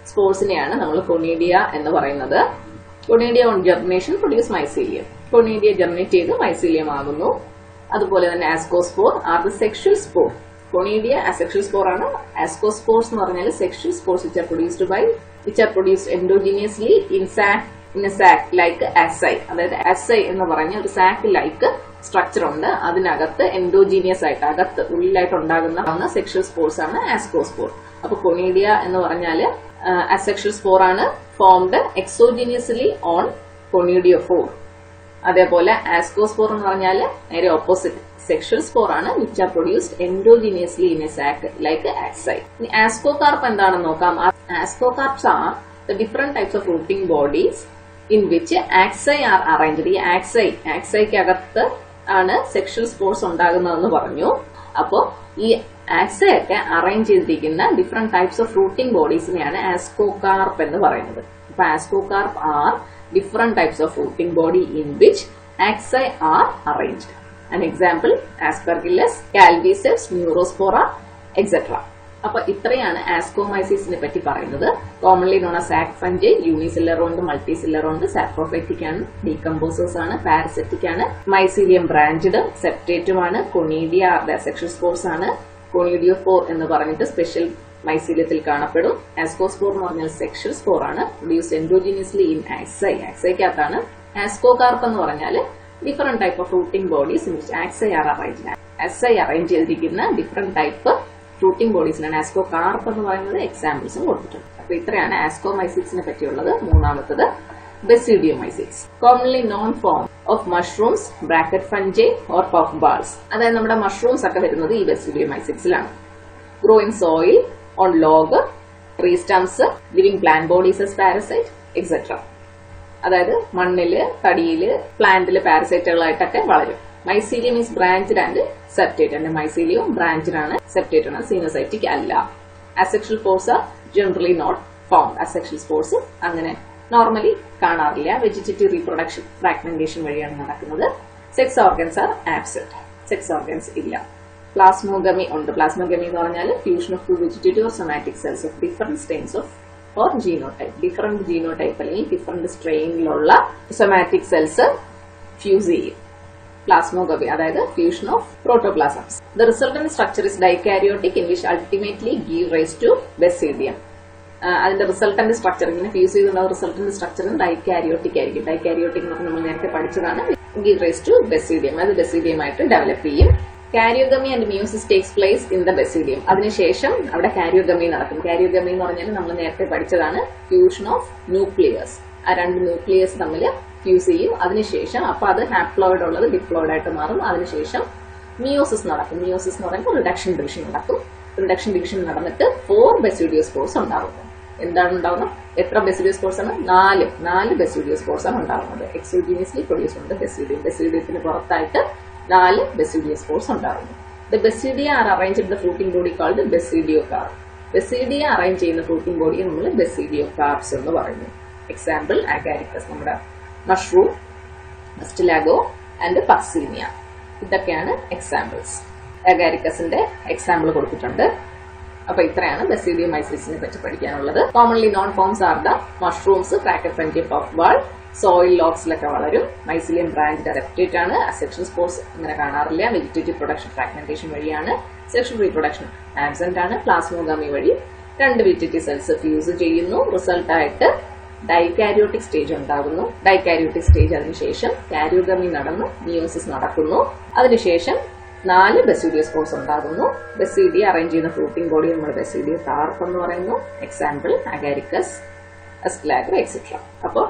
സ്പോർട്സിനെയാണ് നമ്മൾ കൊണീഡിയ എന്ന് പറയുന്നത് conidia on germination produce mycelium conidia germinate ചെയ്ത് മൈസീലിയം ആകുന്നു അതുപോലെ തന്നെ ascospore are the sexual spore conidia asexual spore ആണ് ആസ്കോസ്പോർസ് എന്ന് പറഞ്ഞാൽ sexual spores which are produced by which are produced endogenously in sac in a sac like asci അതായത് asci എന്ന് പറഞ്ഞ ഒരു സാക്ക് ലൈക്ക് സ്ട്രക്ചർ ഉണ്ട് അതിനകത്ത് എൻഡോജീനിയസ് ആയിട്ട് അകത്ത് ഉള്ളിലായിട്ട് ഉണ്ടാകുന്ന സെക്ഷൽ സ്പോർസ് ആണ് ആസ്കോസ്പോർ അപ്പൊ കൊണീഡിയ എന്ന് പറഞ്ഞാല് അസെക്ഷൽ സ്പോർ ആണ് formed exogenously on conidiophore അതേപോലെ ആസ്കോസ്പോർ എന്ന് പറഞ്ഞാൽ നേരെ ഓപ്പോസിറ്റ് സെക്ഷൽ സ്പോർ ആണ് which are produced endogenously in a sac like asci ഇനി ആസ്കോകാർപ്പ് എന്താണെന്ന് നോക്കാം ascocarps are the different types of fruiting bodies in which asci are arranged ഈ asci ആക്സൈക്കകത്ത് ആണ് സെക്ഷൽ സ്പോർട്സ് ഉണ്ടാകുന്നതെന്ന് പറഞ്ഞു അപ്പോ ഈ ആക്സൈ ഒക്കെ അറേഞ്ച് ചെയ്തിരിക്കുന്ന ഡിഫറെന്റ് ടൈപ്സ് ഓഫ് റൂട്ടിംഗ് ബോഡീസിനെയാണ് ആസ്കോകാർപ്പ് എന്ന് പറയുന്നത് അപ്പൊ ascocarp are different types of fruiting body in which asci are arranged an example aspergillus calviceps neurospora etcetera അപ്പൊ ഇത്രയാണ് ആസ്കോമൈസിസിനെ പറ്റി പറയുന്നത് commonly known as sac fungi unicellular ഉണ്ട് മൾട്ടി സില്ലർ ഉണ്ട് സാപ്രോഫൈറ്റിക് ആണ് ഡീകമ്പോസേഴ്സ് ആണ് പാരസെറ്റിക് ആണ് മൈസീലിയം ബ്രാഞ്ചഡ് സെപ്റ്റേറ്റുമാണ് കൊണീഡിയ സെക്ഷൽ സ്പോർട്സ് ആണ് കൊണീഡിയോ ഫോർ എന്ന് പറഞ്ഞിട്ട് സ്പെഷ്യൽ മൈസീലിയത്തിൽ കാണപ്പെടും ആസ്കോസ്പോർ എന്ന് പറഞ്ഞാൽ സെക്ഷൽ സ്പോർ ആണ് പ്രൊഡ്യൂസ് എൻഡോജിനിയസ്ലി ഇൻ ആക്സൈ ആക്സൈക്കകത്താണ് ആസ്കോകാർപ്പ് എന്ന് പറഞ്ഞാൽ different type of fruiting bodies in which asci are arrange asci arrange ചെയ്തിരിക്കുന്ന ഡിഫറെന്റ് ടൈപ്പ് റൂട്ടിംഗ് ബോഡീസിനാണ് ആസ്കോ കാർപ്പ് എന്ന് പറയുന്നത് എക്സാമ്പിൾസും കൊടുത്തിട്ടുണ്ട് അപ്പൊ ഇത്രയാണ് ആസ്കോമൈസിക്സിനെ പറ്റിയുള്ളത് മൂന്നാമത്തത് basidiomycetes commonly known form of mushrooms bracket fungi or puff balls അതായത് നമ്മുടെ മഷ്റൂംസ് ഒക്കെ വരുന്നത് ഈ ബെസിഡിയോമൈസിക്സിലാണ് grow in soil on log tree stumps living plant bodies as parasite etcetera അതായത് മണ്ണില് തടിയില് പ്ലാന്റില് പാരസൈറ്റുകളായിട്ടൊക്കെ വളരും mycelium is branched and septate and mycelium branched ആണ് സെപ്റ്റേറ്റ് ആണ് സീനോസൈറ്റിക് അല്ല asexual spores are generally not found asexual spores അങ്ങനെ നോർമലി കാണാറില്ല വെജിറ്റേറ്റീവ് റീപ്രൊഡക്ഷൻ ഫ്രാഗ്മെന്റേഷൻ വഴിയാണ് നടക്കുന്നത് sex organs are absent sex organs ഇല്ല പ്ലാസ്മോഗമി ഉണ്ട് പ്ലാസ്മോഗമി എന്ന് പറഞ്ഞാൽ fusion of two vegetative or somatic cells of different strains of or genotype different genotype അല്ലെങ്കിൽ different സ്ട്രെയിനിലുള്ള സൊമാറ്റിക് സെൽസ് ഫ്യൂസ് ചെയ്യും പ്ലാസ്മോഗമി അതായത് fusion of protoplasms the resultant structure is dikaryotic in which ultimately give rise to basidium അതിന്റെ resultant structure ഇങ്ങനെ fuse ചെയ്തുള്ള resultant സ്ട്രക്ചറും dikaryotic ആയിരിക്കും dikaryotic എന്ന് നമ്മൾ നേരത്തെ പഠിച്ചതാണ് ഗീവ് റൈസ് ടു ബെസീഡിയം അത് ബെസീഡിയമായിട്ട് ഡെവലപ്പ് ചെയ്യും karyogamy and meiosis takes place in the basidium അതിനുശേഷം അവിടെ കാരിയോഗമി നടക്കും കാരിയോഗമി എന്ന് പറഞ്ഞാൽ നമ്മൾ നേരത്തെ പഠിച്ചതാണ് ഫ്യൂഷൻ ഓഫ് ന്യൂക്ലിയേഴ്സ് ആ രണ്ട് ന്യൂക്ലിയേഴ്സ് തമ്മിൽ ഫ്യൂസ് ചെയ്യും അതിനുശേഷം അപ്പൊ അത് ഹാപ്ലോയിഡ് ഉള്ളത് ഡിപ്ലോയിഡ് ആയിട്ട് മാറും അതിനുശേഷം മിയോസിസ് നടക്കും മിയോസിസ് എന്ന് പറയുമ്പോൾ റിഡക്ഷൻ ഡിവിഷൻ നടക്കും റിഡക്ഷൻ ഡിവിഷൻ നടന്നിട്ട് ഫോർ ബെസിഡിയോ സ്പോർട്സ് ഉണ്ടാകും എന്താണ് ഉണ്ടാവുന്നത് എത്ര ബെസിഡിയോ സ്പോർട്സ് ആണ് നാല് നാല് ബെസിഡിയോ സ്പോർട്സ് ആണ് ഉണ്ടാകുന്നത് എക്സോജീനിയസ്ലി പ്രൊഡ്യൂസ് ഉണ്ട് ബെസിഡിയം ബെസിഡിയത്തിന് പുറത്തായിട്ട് നാല് ബെസിഡിയോ സ്പോർട്സ് ഉണ്ടാകുന്നു the basidia are arrange the fruiting body called basidiocarp basidia arrange ചെയ്യുന്ന ഫ്രൂട്ടിംഗ് ബോഡിയെ നമ്മൾ ബെസിഡിയോ കാർബ്സ് എന്ന് പറയുന്നു എക്സാമ്പിൾ ആഗാരിക്കസ് നമ്മുടെ മഷ്റൂം സ്റ്റിലാഗോ ആൻഡ് പക്സീനിയ ഇതൊക്കെയാണ് എക്സാമ്പിൾസ് അഗാരിക്കസിന്റെ എക്സാമ്പിൾ കൊടുത്തിട്ടുണ്ട് അപ്പൊ ഇത്രയാണ് ബെസിഡിയമൈസിസിനെ പറ്റി പഠിക്കാനുള്ളത് commonly known forms are the mushrooms bracket fungi puff ball soil ലോക്സിലൊക്കെ വളരും മൈസിലിയം ബ്രാഞ്ച് അഡപ്റ്റേറ്റ് ആണ് സെക്ഷൻ സ്പോർട്സ് ഇങ്ങനെ കാണാറില്ല വെജിറ്റേറ്റീവ് പ്രൊഡക്ഷൻ ഫ്രാഗ്മെന്റേഷൻ വഴിയാണ് സെക്ഷൻ റീപ്രൊഡക്ഷൻ ആബ്സെന്റ് ആണ് പ്ലാസ്മോഗാമി വഴി രണ്ട് വെജിറ്റേറ്റീവ് സെൽസ് ഫ്യൂസ് ചെയ്യുന്നു റിസൾട്ട് ആയിട്ട് ഡൈകാരിയോട്ടിക് സ്റ്റേജ് ഉണ്ടാകുന്നു ഡൈകാരിയോട്ടിക് സ്റ്റേജ് അതിനുശേഷം കാരിയോഗമി നടന്നു മിയോസിസ് നടക്കുന്നു അതിനുശേഷം നാല് ബെസീഡിയോ സ്പോർട്സ് ഉണ്ടാകുന്നു ബെസീഡിയ അറേഞ്ച് ചെയ്യുന്ന ഫ്രൂട്ടിംഗ് ബോഡി നമ്മൾ ബെസീഡിയ താർപ്പ് എന്ന് പറയുന്നു എക്സാമ്പിൾ അഗാരിക്കസ് അസ്ലാഗ്ര എക്സെട്ര അപ്പോൾ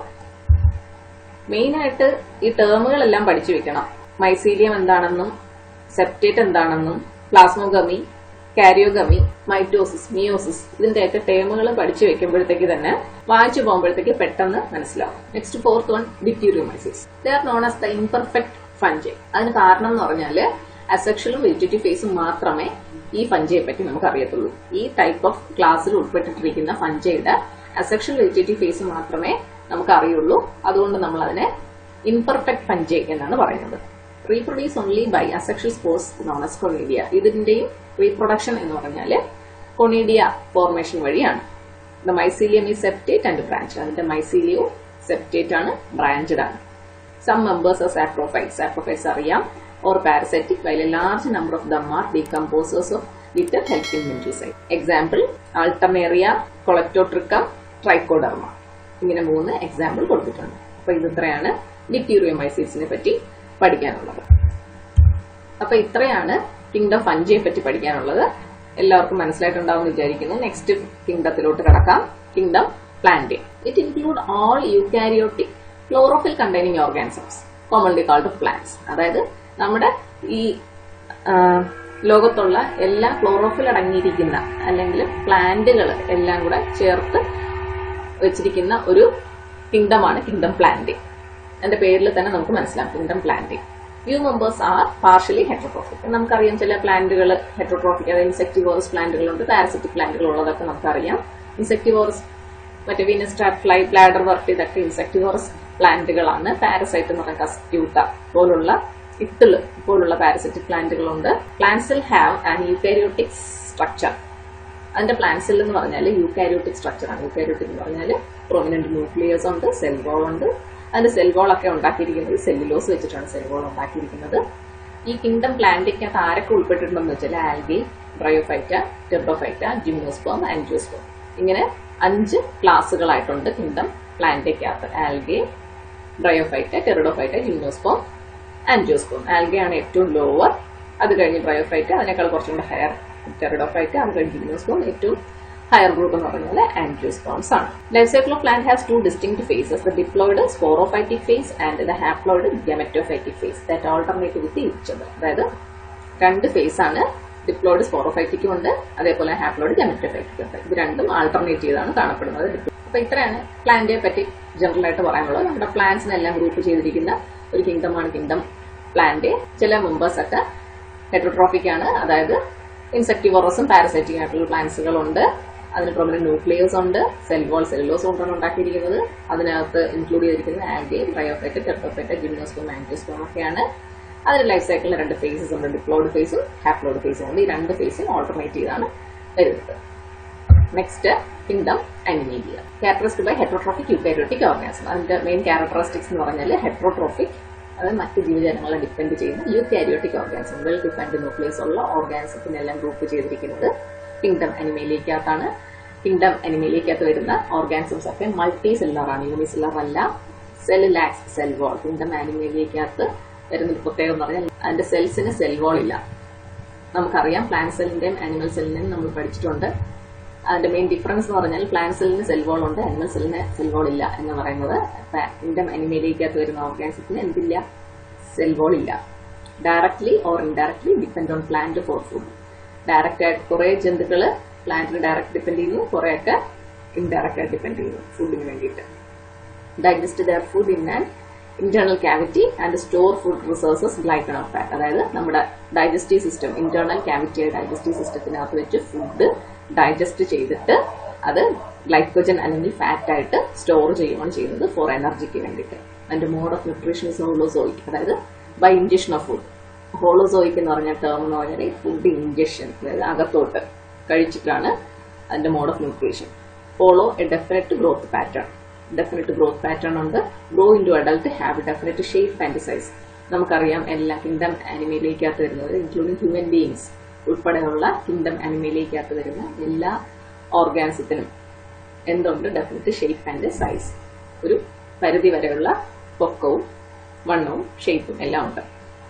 മെയിൻ ആയിട്ട് ഈ ടേമുകളെല്ലാം പഠിച്ചു വെക്കണം മൈസീലിയം എന്താണെന്നും സെപ്റ്റേറ്റ് എന്താണെന്നും പ്ലാസ്മോഗമി കാരിയോഗമി മൈറ്റോസിസ് മിയോസിസ് ഇതിന്റെയൊക്കെ ടേമുകൾ പഠിച്ചു വെക്കുമ്പോഴത്തേക്ക് തന്നെ വായിച്ചു പോകുമ്പോഴത്തേക്ക് പെട്ടെന്ന് മനസ്സിലാവും next fourth one deuteromycetes they are known as the imperfect fungi അതിന് കാരണം എന്ന് പറഞ്ഞാല് അസെക്ഷലും വെജിറ്റേറ്റീവ് ഫേസും മാത്രമേ ഈ ഫഞ്ചയെ പറ്റി നമുക്ക് അറിയത്തുള്ളൂ ഈ ടൈപ്പ് ഓഫ് ക്ലാസ്സിൽ ഉൾപ്പെട്ടിട്ടിരിക്കുന്ന ഫഞ്ചയുടെ അസെക്ഷൽ വെജിറ്റേറ്റീവ് ഫേസ് മാത്രമേ നമുക്ക് അറിയുള്ളൂ അതുകൊണ്ട് നമ്മൾ അതിനെ ഇംപെർഫെക്റ്റ് ഫഞ്ചെ എന്നാണ് പറയുന്നത് reproduce only by asexual spores known as conidia ഇതിന്റെയും റീപ്രൊഡക്ഷൻ എന്ന് പറഞ്ഞാൽ കൊണീഡിയ ഫോർമേഷൻ വഴിയാണ് ദ മൈസീലിയം ഈ സെപ്റ്റേറ്റ് ആൻഡ് ബ്രാഞ്ച് അതിന്റെ മൈസീലിയോ സെപ്റ്റേറ്റ് ആണ് ബ്രാഞ്ചഡ് ആണ് some members are saprophytes saprophytes അറിയാം or parasitic while a large number of them are decomposers of litter helping മെൻട്രിസൈഡ് എക്സാമ്പിൾ ആൾട്ടമേറിയ കൊളക്ടോട്രിക്കം ട്രൈക്കോഡർമ ഇങ്ങനെ മൂന്ന് example കൊടുത്തിട്ടുണ്ട് അപ്പൊ ഇത്രയാണ് ഡിക്യൂറിയമൈസീഡ്സിനെ പറ്റി പഠിക്കാനുള്ളത് അപ്പൊ ഇത്രയാണ് കിങ്ഡം ഫഞ്ചിയെ പറ്റി പഠിക്കാനുള്ളത് എല്ലാവർക്കും മനസ്സിലായിട്ടുണ്ടാവും എന്ന് വിചാരിക്കുന്നു നെക്സ്റ്റ് കിങ്ഡത്തിലോട്ട് കിടക്കാം kingdom plant it include all eukaryotic chlorophyll containing organisms commonly called plants അതായത് നമ്മുടെ ഈ ആ, ലോകത്തുള്ള എല്ലാ ക്ലോറോഫിൽ അടങ്ങിയിരിക്കുന്ന അല്ലെങ്കിൽ പ്ലാന്റുകൾ എല്ലാം കൂടെ ചേർത്ത് വെച്ചിരിക്കുന്ന ഒരു കിങ്ഡമാണ് കിങ്ഡം പ്ലാന്റ് അതിന്റെ പേരിൽ തന്നെ നമുക്ക് മനസ്സിലാവും kingdom plant few members are partially heterotrophic നമുക്കറിയാം ചില പ്ലാന്റുകൾ ഹെട്രോട്രോഫിക് അതായത് ഇൻസെക്ടിവോറസ് പ്ലാന്റുകളുണ്ട് പാരസിറ്റിക് പ്ലാന്റുകൾ ഉള്ളതൊക്കെ നമുക്കറിയാം ഇൻസെക്ടിവോറസ് മറ്റേ Venus trap fly bladderwort ഇതൊക്കെ ഇൻസെക്ടിവോറസ് പ്ലാന്റുകളാണ് പാരസൈറ്റ് എന്ന് പറയുന്ന കസ്റ്റ്യൂട്ട പോലുള്ള ഇത്തിള് പോലുള്ള പാരസിറ്റിക് പ്ലാന്റുകളുണ്ട് പ്ലാന്റ്സിൽ ഹാവ് ആൻഡ് യൂക്കാരിയോട്ടിക് സ്ട്രക്ചർ അതിന്റെ പ്ലാന്റ്സിൽ എന്ന് പറഞ്ഞാൽ യൂക്കാരിയോട്ടിക് സ്ട്രക്ചർ ആണ് യൂക്കാരിയോട്ടിക് എന്ന് പറഞ്ഞാൽ പ്രൊമിനന്റ് ന്യൂക്ലിയസ് ഉണ്ട് സെൽ വോൾ ഉണ്ട് അതിന്റെ സെൽ വോൾ ഒക്കെ ഉണ്ടാക്കിയിരിക്കുന്നത് സെല്ലുലോസ് വെച്ചിട്ടാണ് സെൽ വോൾ ഉണ്ടാക്കിയിരിക്കുന്നത് ഈ കിങ്ഡം പ്ലാന്റിക്കകത്ത് ആരൊക്കെ ഉൾപ്പെട്ടിട്ടുണ്ടെന്ന് വെച്ചാൽ algae bryophyta pteridophyta gymnosperm angiosperm ഇങ്ങനെ അഞ്ച് ക്ലാസ്സുകളായിട്ടുണ്ട് കിങ്ഡം പ്ലാന്റിക്കകത്ത് algae bryophyta pteridophyta gymnosperm angiosperm ആൽഗയാണ് ഏറ്റവും ലോവർ അത് കഴിഞ്ഞ് ബ്രയോഫൈറ്റ അതിനേക്കാൾ കുറച്ചും കൂടെ ഹയർ ടെറിഡോഫൈറ്റ അത് കഴിഞ്ഞ് ജിംനോസ്പോം ഏറ്റവും ഹയർ ഗ്രൂപ്പ് എന്ന് പറഞ്ഞാൽ ആൻജിയോസ്പോംസ് ആണ് life cycle of plant has two distinct phases the diploid sporophytic phase and the haploid gametophytic phase that alternate with each other അതായത് രണ്ട് ഫേസ് ആണ് ഡിപ്ലോയിഡ് സ്പോറോഫൈറ്റിക്കും ഉണ്ട് അതേപോലെ ഹാപ്ലോയിഡ് ഗെമറ്റോഫൈറ്റിക്കും ഉണ്ട് ഇത് രണ്ടും ആൾട്ടർനേറ്റ് ചെയ്താണ് കാണപ്പെടുന്നത് അപ്പൊ ഇത്രയാണ് പ്ലാന്റിനെ പറ്റി ജനറൽ ആയിട്ട് പറയാനുള്ളത് നമ്മുടെ പ്ലാന്റ്സിനെല്ലാം ഗ്രൂപ്പ് ചെയ്തിരിക്കുന്ന ഒരു കിങ്ഡമാണ് കിങ്ഡം പ്ലാന്റ് ചില മെമ്പേഴ്സ് ഒക്കെ ഹെട്രോട്രോഫിക് ആണ് അതായത് ഇൻസെക്ടിവോറസും പാരസൈറ്റിക് ആയിട്ടുള്ള പ്ലാന്റ്സുകളുണ്ട് അതിന് പ്രൊമിനന്റ് ന്യൂക്ലിയസ് ഉണ്ട് സെൽ വോൾ സെല്ലോസ് കൊണ്ടാണ് ഉണ്ടാക്കിയിരിക്കുന്നത് അതിനകത്ത് ഇൻക്ലൂഡ് ചെയ്തിരിക്കുന്നത് algae bryophyte pteridophyte gymnosperm angiosperm ഒക്കെയാണ് അതിന് ലൈഫ് സൈക്കിളിൽ രണ്ട് ഫേസസ് ഉണ്ട് ഡിപ്ലോയിഡ് ഫേസും ഹാപ്ലോയിഡ് ഫേസും ഉണ്ട് ഈ രണ്ട് ഫേസും ഓൾട്ടർനേറ്റ് ചെയ്താണ് വരുന്നത് next kingdom animalia characterised by heterotrophic eukaryotic organism അതിന്റെ മെയിൻ ക്യാരക്ടറിസ്റ്റിക്സ് എന്ന് പറഞ്ഞാൽ ഹെട്രോട്രോഫിക് അത് മറ്റ് ജീവജാലങ്ങളെ ഡിപ്പെൻഡ് ചെയ്യുന്ന eukaryotic organism well defined nucleus ഉള്ള ഓർഗാനിസത്തിനെല്ലാം ഗ്രൂപ്പ് ചെയ്തിരിക്കുന്നത് കിങ്ഡം അനിമേലിയക്കകത്താണ് കിങ്ഡം അനിമേലിയക്കകത്ത് വരുന്ന ഓർഗാനിസംസ് ഒക്കെ മൾട്ടി സെല്ലുലർ ആണ് യൂണിസെല്ലുലർ അല്ല cell lacks cell wall kingdom അനിമേലിയക്കകത്ത് വരുന്ന ഒരു പ്രത്യേകത എന്ന് പറഞ്ഞാൽ അതിന്റെ സെൽസിന് സെൽ വോൾ ഇല്ല നമുക്കറിയാം പ്ലാന്റ് സെല്ലിന്റെയും ആനിമൽ സെല്ലിന്റെയും നമ്മൾ പഠിച്ചിട്ടുണ്ട് അതിന്റെ മെയിൻ ഡിഫറൻസ് എന്ന് പറഞ്ഞാൽ പ്ലാന്റ് സെല്ലിന് സെൽ വോൾ ഉണ്ട് ആനിമൽ സെല്ലിന് സെൽ വോൾ ഇല്ല എന്ന് പറയുന്നത് കിങ്ഡം അനിമേലിയക്കകത്ത് വരുന്ന ഓർഗാനിസത്തിന് എന്തില്ല സെൽ വോൾ ഇല്ല directly or indirectly depend on plant for food direct ആയിട്ട് കുറെ ജന്തുക്കള് പ്ലാന്റിന് ഡയറക്റ്റ് ഡിപ്പെൻഡ് ചെയ്യുന്നു കുറെയൊക്കെ ഇൻഡയറക്റ്റ് ആയിട്ട് ഡിപ്പെൻഡ് ചെയ്യുന്നു ഫുഡിന് വേണ്ടിയിട്ട് digest their food in and internal cavity and store food resources glycogen of fat അതായത് നമ്മുടെ digestive system internal cavity digestive സിസ്റ്റത്തിനകത്ത് വെച്ച് ഫുഡ് ഡൈജസ്റ്റ് ചെയ്തിട്ട് അത് ഗ്ലൈക്കോജൻ അല്ലെങ്കിൽ ഫാറ്റ് ആയിട്ട് സ്റ്റോർ ചെയ്യുകയാണ് ചെയ്യുന്നത് ഫോർ എനർജിക്ക് വേണ്ടിയിട്ട് അതിന്റെ mode of nutrition is holozoic അതായത് by injection of food holozoic എന്ന് പറഞ്ഞ ടേം എന്ന് പറഞ്ഞാൽ ഫുഡ് ഇഞ്ചക്ഷൻ അതായത് അകത്തോട്ട് കഴിച്ചിട്ടാണ് അതിന്റെ mode of nutrition follow a definite growth pattern definite growth pattern ഉണ്ട് grow into adult have definite shape and size നമുക്കറിയാം എല്ലാ കിങ്ഡം ആനിമയിലേക്കകത്ത് വരുന്നത് ഇൻക്ലൂഡിംഗ് ഹ്യൂമൻ ബീയിങ്സ് ഉൾപ്പെടെയുള്ള കിങ്ഡം ആനിമയിലേക്കകത്ത് വരുന്ന എല്ലാ ഓർഗാനിസത്തിനും എന്തുണ്ട് ഡെഫിനറ്റ് ഷേപ്പ് ആൻഡ് സൈസ് ഒരു പരിധി വരെയുള്ള പൊക്കവും വണ്ണവും ഷേപ്പും എല്ലാം ഉണ്ട്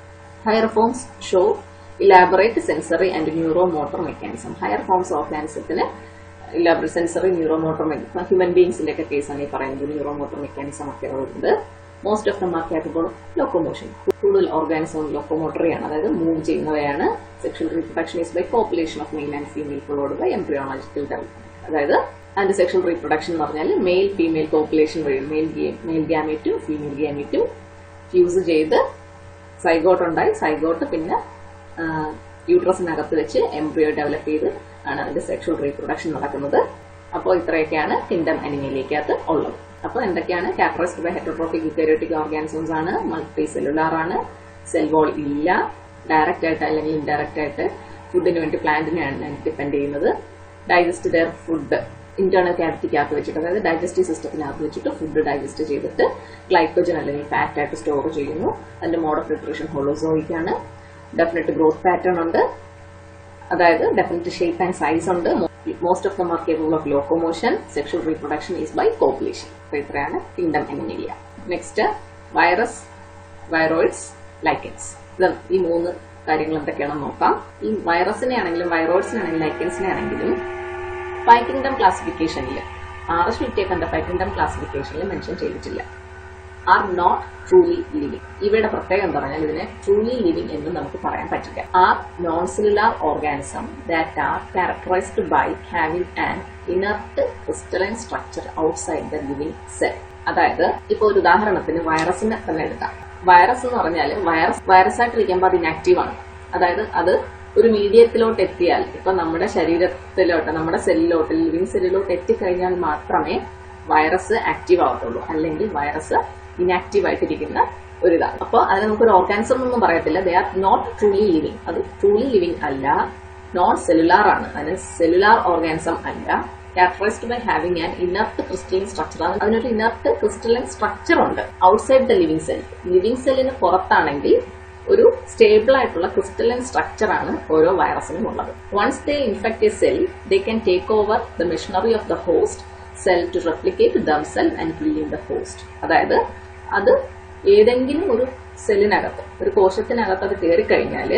higher forms show elaborate sensory and neuro motor mechanism higher forms ഓർഗാനിസത്തിന് elaborate sensory neuro motor human ബീങ്സിന്റെ ഒക്കെ കേസാണ് ഈ പറയുന്നത് ന്യൂറോ മോട്ടോർ മെക്കാനിസം ഒക്കെ ഉണ്ട് most of them are capable locomotion കൂടുതൽ ഓർഗാനിസം ലോക്കോമോട്ടറിയാണ് അതായത് മൂവ് ചെയ്യുന്നവയാണ് sexual reproduction is by population of male and female followed by embryological development അതായത് അതിന്റെ സെക്ഷൽ റീപ്രൊഡക്ഷൻ എന്ന് പറഞ്ഞാൽ മെയിൽ ഫീമെയിൽ പോപ്പുലേഷൻ വഴി മെയിൽ മെയിൽ ഗ്യാമേറ്റും ഫീമെയിൽ ഗ്യാമേറ്റും ഫ്യൂസ് ചെയ്ത് സൈഗോട്ട് ഉണ്ടായി സൈഗോട്ട് പിന്നെ യൂട്രസിനകത്ത് വെച്ച് എംബ്രിയോ ഡെവലപ്പ് ചെയ്ത് ആണ് അതിന്റെ സെക്ഷൽ റീപ്രൊഡക്ഷൻ നടക്കുന്നത് അപ്പോൾ ഇത്രയൊക്കെയാണ് കിങ്ഡം അനിമയിലേക്കകത്ത് ഉള്ളത് അപ്പോൾ എന്തൊക്കെയാണ് characterised by heterotrophic eukaryotic organisms ആണ് മൾട്ടി സെല്ലുലാർ ആണ് സെൽ വോൾ ഇല്ല ഡയറക്റ്റ് ആയിട്ട് അല്ലെങ്കിൽ ഇൻഡയറക്റ്റ് ആയിട്ട് ഫുഡിന് വേണ്ടി പ്ലാന്റിനെയാണ് ഡിപ്പെൻഡ് ചെയ്യുന്നത് ഡൈജസ്റ്റ് ദർ ഫുഡ് ഇന്റേണൽ കാവിറ്റിക്കകത്ത് വെച്ചിട്ട് അതായത് ഡൈജസ്റ്റീവ് സിസ്റ്റത്തിനകത്ത് വെച്ചിട്ട് ഫുഡ് ഡൈജസ്റ്റ് ചെയ്തിട്ട് ഗ്ലൈക്കോജൻ അല്ലെങ്കിൽ ഫാറ്റ് ആയിട്ട് സ്റ്റോർ ചെയ്യുന്നു അതിന്റെ മോഡ് ഓഫ് പ്രിപ്പറേഷൻ ഹോളോസോയിക് ആണ് ഡെഫിനറ്റ് ഗ്രോത്ത് പാറ്റേൺ ഉണ്ട് അതായത് ഡെഫിനറ്റ് ഷേപ്പ് ആൻഡ് സൈസ് ഉണ്ട് most of them are capable of locomotion sexual reproduction is by copulation അപ്പൊ ഇത്രയാണ് കിങ്ഡം എമിനിയ നെക്സ്റ്റ് വൈറസ് വൈറോയിഡ്സ് ലൈക്കൻസ് ഇത് ഈ മൂന്ന് കാര്യങ്ങൾ എന്തൊക്കെയാണെന്ന് നോക്കാം ഈ വൈറസിനെ ആണെങ്കിലും വൈറോയിഡ്സിനാണെങ്കിലും ലൈക്കൻസിനെ ആണെങ്കിലും ഫൈവ് കിങ്ഡം ക്ലാസിഫിക്കേഷനിൽ ആർ എസ് വിറ്റിയേക്കണ്ട ഫൈവ് കിങ്ഡം ക്ലാസിഫിക്കേഷനിൽ മെൻഷൻ ചെയ്തിട്ടില്ല ആർ നോട്ട് ട്രൂലി ലിവിംഗ് ഇവയുടെ പ്രത്യേകം എന്ന് പറഞ്ഞാൽ ഇതിനെ ട്രൂലി ലിവിംഗ് എന്ന് നമുക്ക് പറയാൻ പറ്റില്ല are non cellular organism that are characterised by having an inert crystalline structure outside the living cell അതായത് ഇപ്പൊ ഒരു ഉദാഹരണത്തിന് വൈറസിനെ തന്നെ എടുക്കാം വൈറസ് എന്ന് പറഞ്ഞാൽ വൈറസ് വൈറസ് ആയിട്ടിരിക്കുമ്പോൾ അത് ഇനാക്റ്റീവ് ആണ് അതായത് അത് ഒരു മീഡിയത്തിലോട്ട് എത്തിയാൽ ഇപ്പൊ നമ്മുടെ ശരീരത്തിലോട്ട് നമ്മുടെ സെല്ലിലോട്ട് ലിവിംഗ് സെല്ലിലോട്ട് എത്തിക്കഴിഞ്ഞാൽ മാത്രമേ വൈറസ് ആക്റ്റീവ് ആവത്തുള്ളൂ അല്ലെങ്കിൽ വൈറസ് ഇനാക്റ്റീവ് ആയിട്ടിരിക്കുന്ന ഒരു ഇതാണ് അപ്പൊ അതിന് നമുക്ക് ഒരു ഓർഗാനിസം എന്നൊന്നും പറയത്തില്ല they are not truly living അത് ട്രൂലി ലിവിംഗ് അല്ല നോൺ സെല്ലുലാർ ആണ് അതിന് സെല്ലുലാർ ഓർഗാനിസം അല്ല characterised by having an inert crystalline structure അതിനൊരു ഇനർട്ട് ക്രിസ്റ്റലൈൻ സ്ട്രക്ചർ ഉണ്ട് outside the living cell living സെല്ലിന് പുറത്താണെങ്കിൽ ഒരു സ്റ്റേബിൾ ആയിട്ടുള്ള ക്രിസ്റ്റലൈൻ സ്ട്രക്ചർ ആണ് ഓരോ വൈറസിനും ഉള്ളത് once they infect a cell they can take over the machinery of the host cell to replicate themselves and killing the host അതായത് അത് ഏതെങ്കിലും ഒരു സെല്ലിനകത്ത് ഒരു കോശത്തിനകത്ത് അത് കയറിക്കഴിഞ്ഞാൽ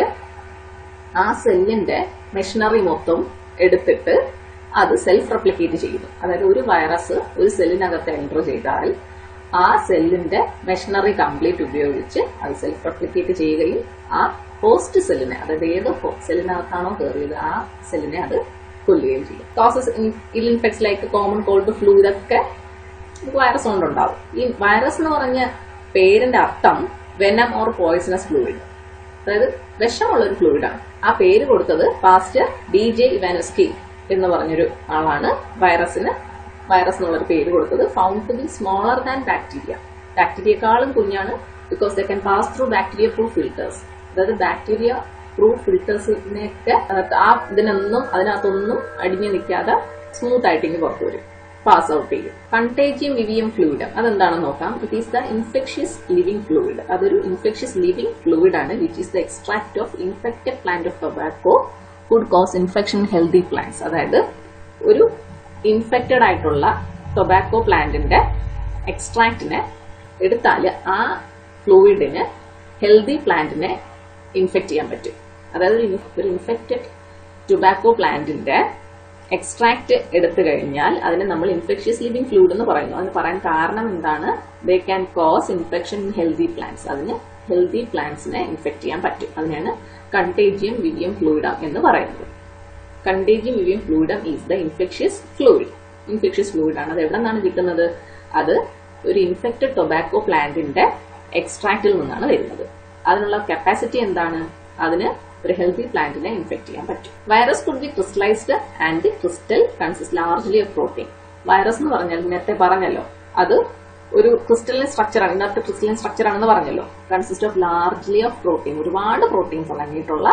ആ സെല്ലിന്റെ മെഷീനറി മൊത്തം എടുത്തിട്ട് അത് സെൽഫ് റെപ്ലിക്കേറ്റ് ചെയ്യുന്നു അതായത് ഒരു വൈറസ് ഒരു സെല്ലിനകത്ത് എൻറ്റർ ചെയ്താൽ ആ സെല്ലിന്റെ മെഷീനറി കംപ്ലീറ്റ് ഉപയോഗിച്ച് അത് സെൽഫ് റെപ്ലിക്കേറ്റ് ചെയ്യുകയും ആ ഹോസ്റ്റ് സെല്ലിനെ അതായത് ഏത് സെല്ലിനകത്താണോ കയറിയത് ആ സെല്ലിനെ അത് കൊല്ലുകയും ചെയ്യും causes ill infects like common cold flu ഇതൊക്കെ വൈറസ് കൊണ്ടുണ്ടാവും ഈ വൈറസ് എന്ന് പറഞ്ഞ പേരിന്റെ അർത്ഥം വെനം ഓർ പോയിസണസ് ഫ്ലൂയിഡ് അതായത് വിഷമുള്ള ഒരു ഫ്ലൂയിഡാണ് ആ പേര് കൊടുത്തത് പാസ്റ്റർ ഡി ജെ ഇവാനസ്കി എന്ന് പറഞ്ഞൊരു ആളാണ് വൈറസിന് വൈറസ് എന്നുള്ളൊരു പേര് കൊടുത്തത് found to be smaller than bacteria ബാക്ടീരിയക്കാളും കുഞ്ഞാണ് because they can pass through bacteria proof filters അതായത് ബാക്ടീരിയ പ്രൂഫ് ഫിൽറ്റേഴ്സിനെയൊക്കെ ആ ഇതിനൊന്നും അതിനകത്തൊന്നും അടിഞ്ഞു നിൽക്കാതെ സ്മൂത്ത് ആയിട്ട് ഇങ്ങനെ പുറത്തു വരും പാസ് ഔട്ട് ചെയ്യും കണ്ടേജിയം വിവിയം ഫ്ലൂയിഡ് അതെന്താണെന്ന് നോക്കാം it is the infectious living fluid അതൊരു ഇൻഫെക്ഷ്യസ് ലിവിംഗ് ഫ്ലൂയിഡ് ആണ് which is the extract of infected plant of tobacco food cause infection healthy plants അതായത് ഒരു ഇൻഫെക്റ്റഡ് ആയിട്ടുള്ള ടൊബാക്കോ പ്ലാന്റിന്റെ എക്സ്ട്രാക്റ്റിനെ എടുത്താൽ ആ ഫ്ലൂയിഡിന് ഹെൽത്തി പ്ലാന്റിനെ ഇൻഫെക്ട് ചെയ്യാൻ പറ്റും അതായത് ഒരു ഇൻഫെക്റ്റഡ് ടൊബാക്കോ പ്ലാന്റിന്റെ എക്സ്ട്രാക്ട് എടുത്തു കഴിഞ്ഞാൽ അതിനെ നമ്മൾ ഇൻഫെക്ഷ്യസ് ലിവിംഗ് ഫ്ലൂയിഡ് എന്ന് പറയുന്നു അതിന് പറയാൻ കാരണം എന്താണ് they can cause infection in healthy plants അതിന് ഹെൽത്തി പ്ലാന്റ്സിനെ ഇൻഫെക്ട് ചെയ്യാൻ പറ്റും അതിനാണ് കണ്ടേജിയം വിവിയം ഫ്ലൂയിഡം എന്ന് പറയുന്നത് contagium vivum fluidum is the infectious fluid infectious fluid ആണ് അത് എവിടെ നിന്നാണ് കിട്ടുന്നത് അത് ഒരു ഇൻഫെക്റ്റഡ് ടൊബാക്കോ പ്ലാന്റിന്റെ എക്സ്ട്രാക്റ്റിൽ നിന്നാണ് വരുന്നത് അതിനുള്ള കപ്പാസിറ്റി എന്താണ് അതിന് ഒരു ഹെൽത്തി പ്ലാന്റിനെ ഇൻഫെക്ട് ചെയ്യാൻ പറ്റും virus could be crystallised and crystal consist largely of protein virus എന്ന് പറഞ്ഞാൽ നേരത്തെ പറഞ്ഞല്ലോ അത് ഒരു ക്രിസ്റ്റലിൻ സ്ട്രക്ചർ ആണ് ഇന്നത്തെ ക്രിസ്റ്റലിൻ സ്ട്രക്ചർ ആണെന്ന് പറഞ്ഞല്ലോ consist of largely of protein ഒരുപാട് പ്രോട്ടീൻസ് അടങ്ങിയിട്ടുള്ള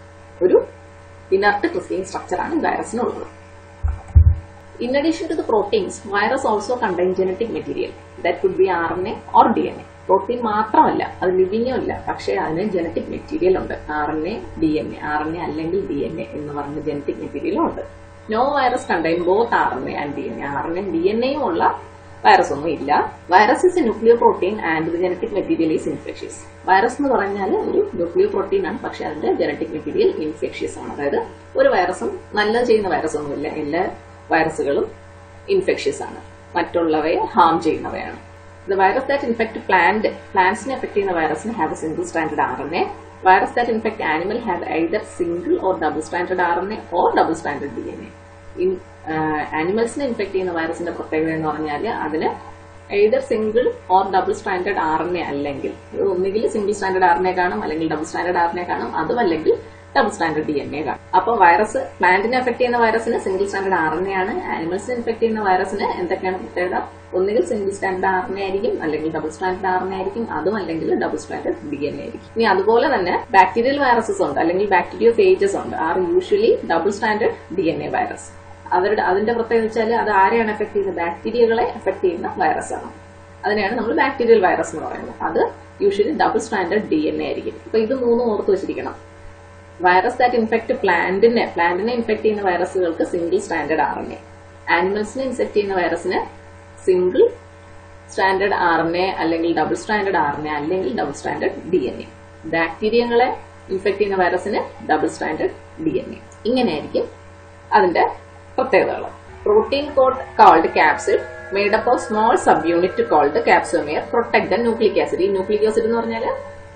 ഒരു ഇനർട്ട് ക്രിസ്റ്റലിൻ സ്ട്രക്ചർ ആണ് വൈറസിനുള്ളത് In addition to the proteins, virus also contain genetic material that could be RNA or DNA. Protein മാത്രമല്ല അത് ലിവിങ്ങും അല്ല പക്ഷേ അതിന് ജനറ്റിക് മെറ്റീരിയൽ ഉണ്ട് R N A D N A R N A അല്ലെങ്കിൽ ഡി എൻ എ എന്ന് പറഞ്ഞ ജനറ്റിക് മെറ്റീരിയലും ഉണ്ട് no virus contain both R N A and D N A R N A D N എയും ഉള്ള virus ഒന്നും ഇല്ല virus is a nucleoprotein and the genetic material is infectious virus എന്ന് പറഞ്ഞാൽ ഒരു ന്യൂക്ലിയോ പ്രോട്ടീൻ ആണ് പക്ഷെ അതിന്റെ ജനറ്റിക് മെറ്റീരിയൽ ഇൻഫെക്ഷ്യസ് ആണ് അതായത് ഒരു വൈറസും നല്ലത് ചെയ്യുന്ന വൈറസ് ഒന്നുമില്ല എല്ലാ വൈറസുകളും ഇൻഫെക്ഷ്യസ് ആണ് മറ്റുള്ളവയെ ഹാം ചെയ്യുന്നവയാണ് the virus that infect plant പ്ലാന്റ്സിനെ എഫക്ട് ചെയ്യുന്ന വൈറസിന് have a single standard R N A virus that infect animal have either single or double standard R N A or double standard D N A ആനിമൽസിനെ infect ചെയ്യുന്ന വൈറസിന്റെ പ്രത്യേകത എന്ന് പറഞ്ഞാൽ അതിന് either single or double standard R N A അല്ലെങ്കിൽ ഒന്നുകിൽ single standard R N A കാണും അല്ലെങ്കിൽ double standard R N A കാണും അതും അല്ലെങ്കിൽ double standard D N A കാണും അപ്പൊ വൈറസ് പ്ലാന്റിനെ എഫക്ട് ചെയ്യുന്ന വൈറസിന് single standard R N A ആണ് ആനിമൽസിനെ ഇൻഫെക്ട് ചെയ്യുന്ന വൈറസിന് എന്തൊക്കെയാണ് പ്രത്യേകത ഒന്നുകിൽ single standard R N A ആയിരിക്കും അല്ലെങ്കിൽ double standard R N A ആയിരിക്കും അതും അല്ലെങ്കിൽ double standard D N A ആയിരിക്കും ഇനി അതുപോലെ തന്നെ ബാക്ടീരിയൽ വൈറസസ് ഉണ്ട് അല്ലെങ്കിൽ ബാക്ടീരിയോ ഫേജസ് ഉണ്ട് are usually double standard D N A virus അവരുടെ അതിന്റെ പ്രത്യേകത വെച്ചാൽ അത് ആരെയാണ് എഫക്ട് ചെയ്യുന്നത് ബാക്ടീരിയകളെ എഫക്ട് ചെയ്യുന്ന വൈറസ് ആണ് അതിനെയാണ് നമ്മൾ ബാക്ടീരിയൽ വൈറസ് എന്ന് പറയുന്നത് അത് usually double standard D N A ആയിരിക്കും അപ്പൊ ഇത് മൂന്നും ഓർത്ത് വെച്ചിരിക്കണം വൈറസ് ദാറ്റ് ഇൻഫെക്ട് പ്ലാന്റിനെ പ്ലാന്റിനെ ഇൻഫെക്ട് ചെയ്യുന്ന വൈറസുകൾക്ക് single standard R N A ആനിമൽസിനെ ഇൻഫെക്ട് ചെയ്യുന്ന വൈറസിന് single standard R N A അല്ലെങ്കിൽ double standard R N A അല്ലെങ്കിൽ double standard D N A ബാക്ടീരിയങ്ങളെ ഇൻഫെക്ട് ചെയ്യുന്ന വൈറസിന് double standard D N A ഇങ്ങനെയായിരിക്കും അതിന്റെ പ്രത്യേകതകൾ protein coat called capsid made up of small sub unit called capsomere protect the nucleic acid ഈ nucleic acid എന്ന് പറഞ്ഞാൽ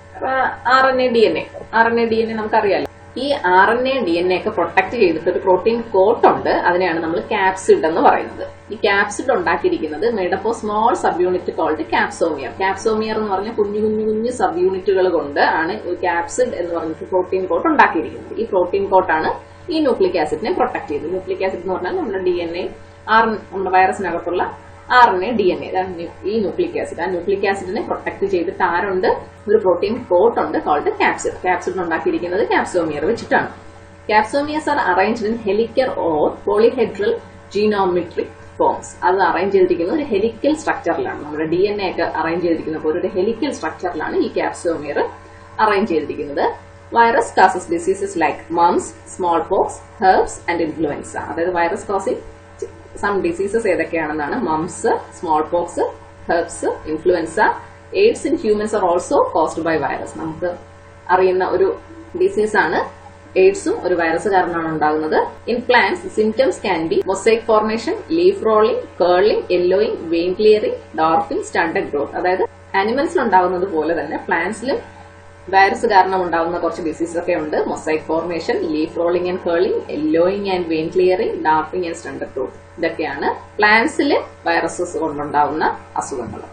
R N A D N A R N A D N A നമുക്കറിയാലോ ഈ R N A D N A ഒക്കെ protect ചെയ്തിട്ട് ഒരു protein coat ഉണ്ട് അതിനെയാണ് നമ്മൾ ക്യാപ്സിഡ് എന്ന് പറയുന്നത് ഈ ക്യാപ്സിഡ് ഉണ്ടാക്കിയിരിക്കുന്നത് made up of small sub unit called capsomere capsomere എന്ന് പറഞ്ഞ കുഞ്ഞു കുഞ്ഞു കുഞ്ഞു സബ് യൂണിറ്റുകൾ കൊണ്ട് ആണ് ഈ ക്യാപ്സിഡ് എന്ന് പറഞ്ഞിട്ട് പ്രോട്ടീൻ കോട്ട് ഉണ്ടാക്കിയിരിക്കുന്നത് ഈ പ്രോട്ടീൻ കോട്ടാണ് ഈ ന്യൂക്ലിക് ആസിഡിനെ പ്രൊട്ടക്ട് ചെയ്തത് ന്യൂക്ലിക് ആസിഡ് എന്ന് പറഞ്ഞാൽ നമ്മുടെ ഡി എൻ എ ആർ നമ്മുടെ വൈറസിനകത്തുള്ള R N A D N A ഈ ന്യൂക്ലിക് ആസിഡ് ആ ന്യൂക്ലിക് ആസിഡിനെ പ്രൊട്ടക്ട് ചെയ്തിട്ട് ആരുണ്ട് ഒരു പ്രോട്ടീൻ കോട്ട് ഉണ്ട് കോൾഡ് ക്യാപ്സിഡ് ക്യാപ്സിഡ് ഉണ്ടാക്കിയിരിക്കുന്നത് ക്യാപ്സോമിയർ വെച്ചിട്ടാണ് capsomeres are arranged in helical or polyhedral geometric forms അത് അറേഞ്ച് ചെയ്തിരിക്കുന്നത് ഒരു ഹെലിക്കൽ സ്ട്രക്ചറിലാണ് നമ്മുടെ ഡി എൻ എ ഒക്കെ അറേഞ്ച് ചെയ്തിരിക്കുന്ന പോലെ ഒരു ഹെലിക്കൽ സ്ട്രക്ചറിലാണ് ഈ ക്യാപ്സോമിയർ അറേഞ്ച് ചെയ്തിരിക്കുന്നത് virus causes diseases like mumps smallpox herpes and influenza അതായത് വൈറസ് കോസിംഗ് സം ഡിസീസസ് ഏതൊക്കെയാണെന്നാണ് mumps smallpox herpes influenza AIDS in humans are also caused by virus നമുക്ക് അറിയുന്ന ഒരു ഡിസീസ് ആണ് എയ്ഡ്സും ഒരു virus കാരണമാണ് ഉണ്ടാകുന്നത് in plants symptoms can be mosaic formation leaf rolling curling yellowing vein clearing dwarfing standard growth അതായത് ആനിമൽസിൽ ഉണ്ടാകുന്നത് പോലെ തന്നെ പ്ലാന്റ്സിലും വൈറസ് കാരണം ഉണ്ടാകുന്ന കുറച്ച് ഡിസീസസ് ഒക്കെ ഉണ്ട് mosaic formation leaf rolling and curling yellowing and vein clearing darkening and standard growth ഇതൊക്കെയാണ് പ്ലാന്റ്സിൽ വൈറസസ് കൊണ്ടുണ്ടാകുന്ന അസുഖങ്ങൾ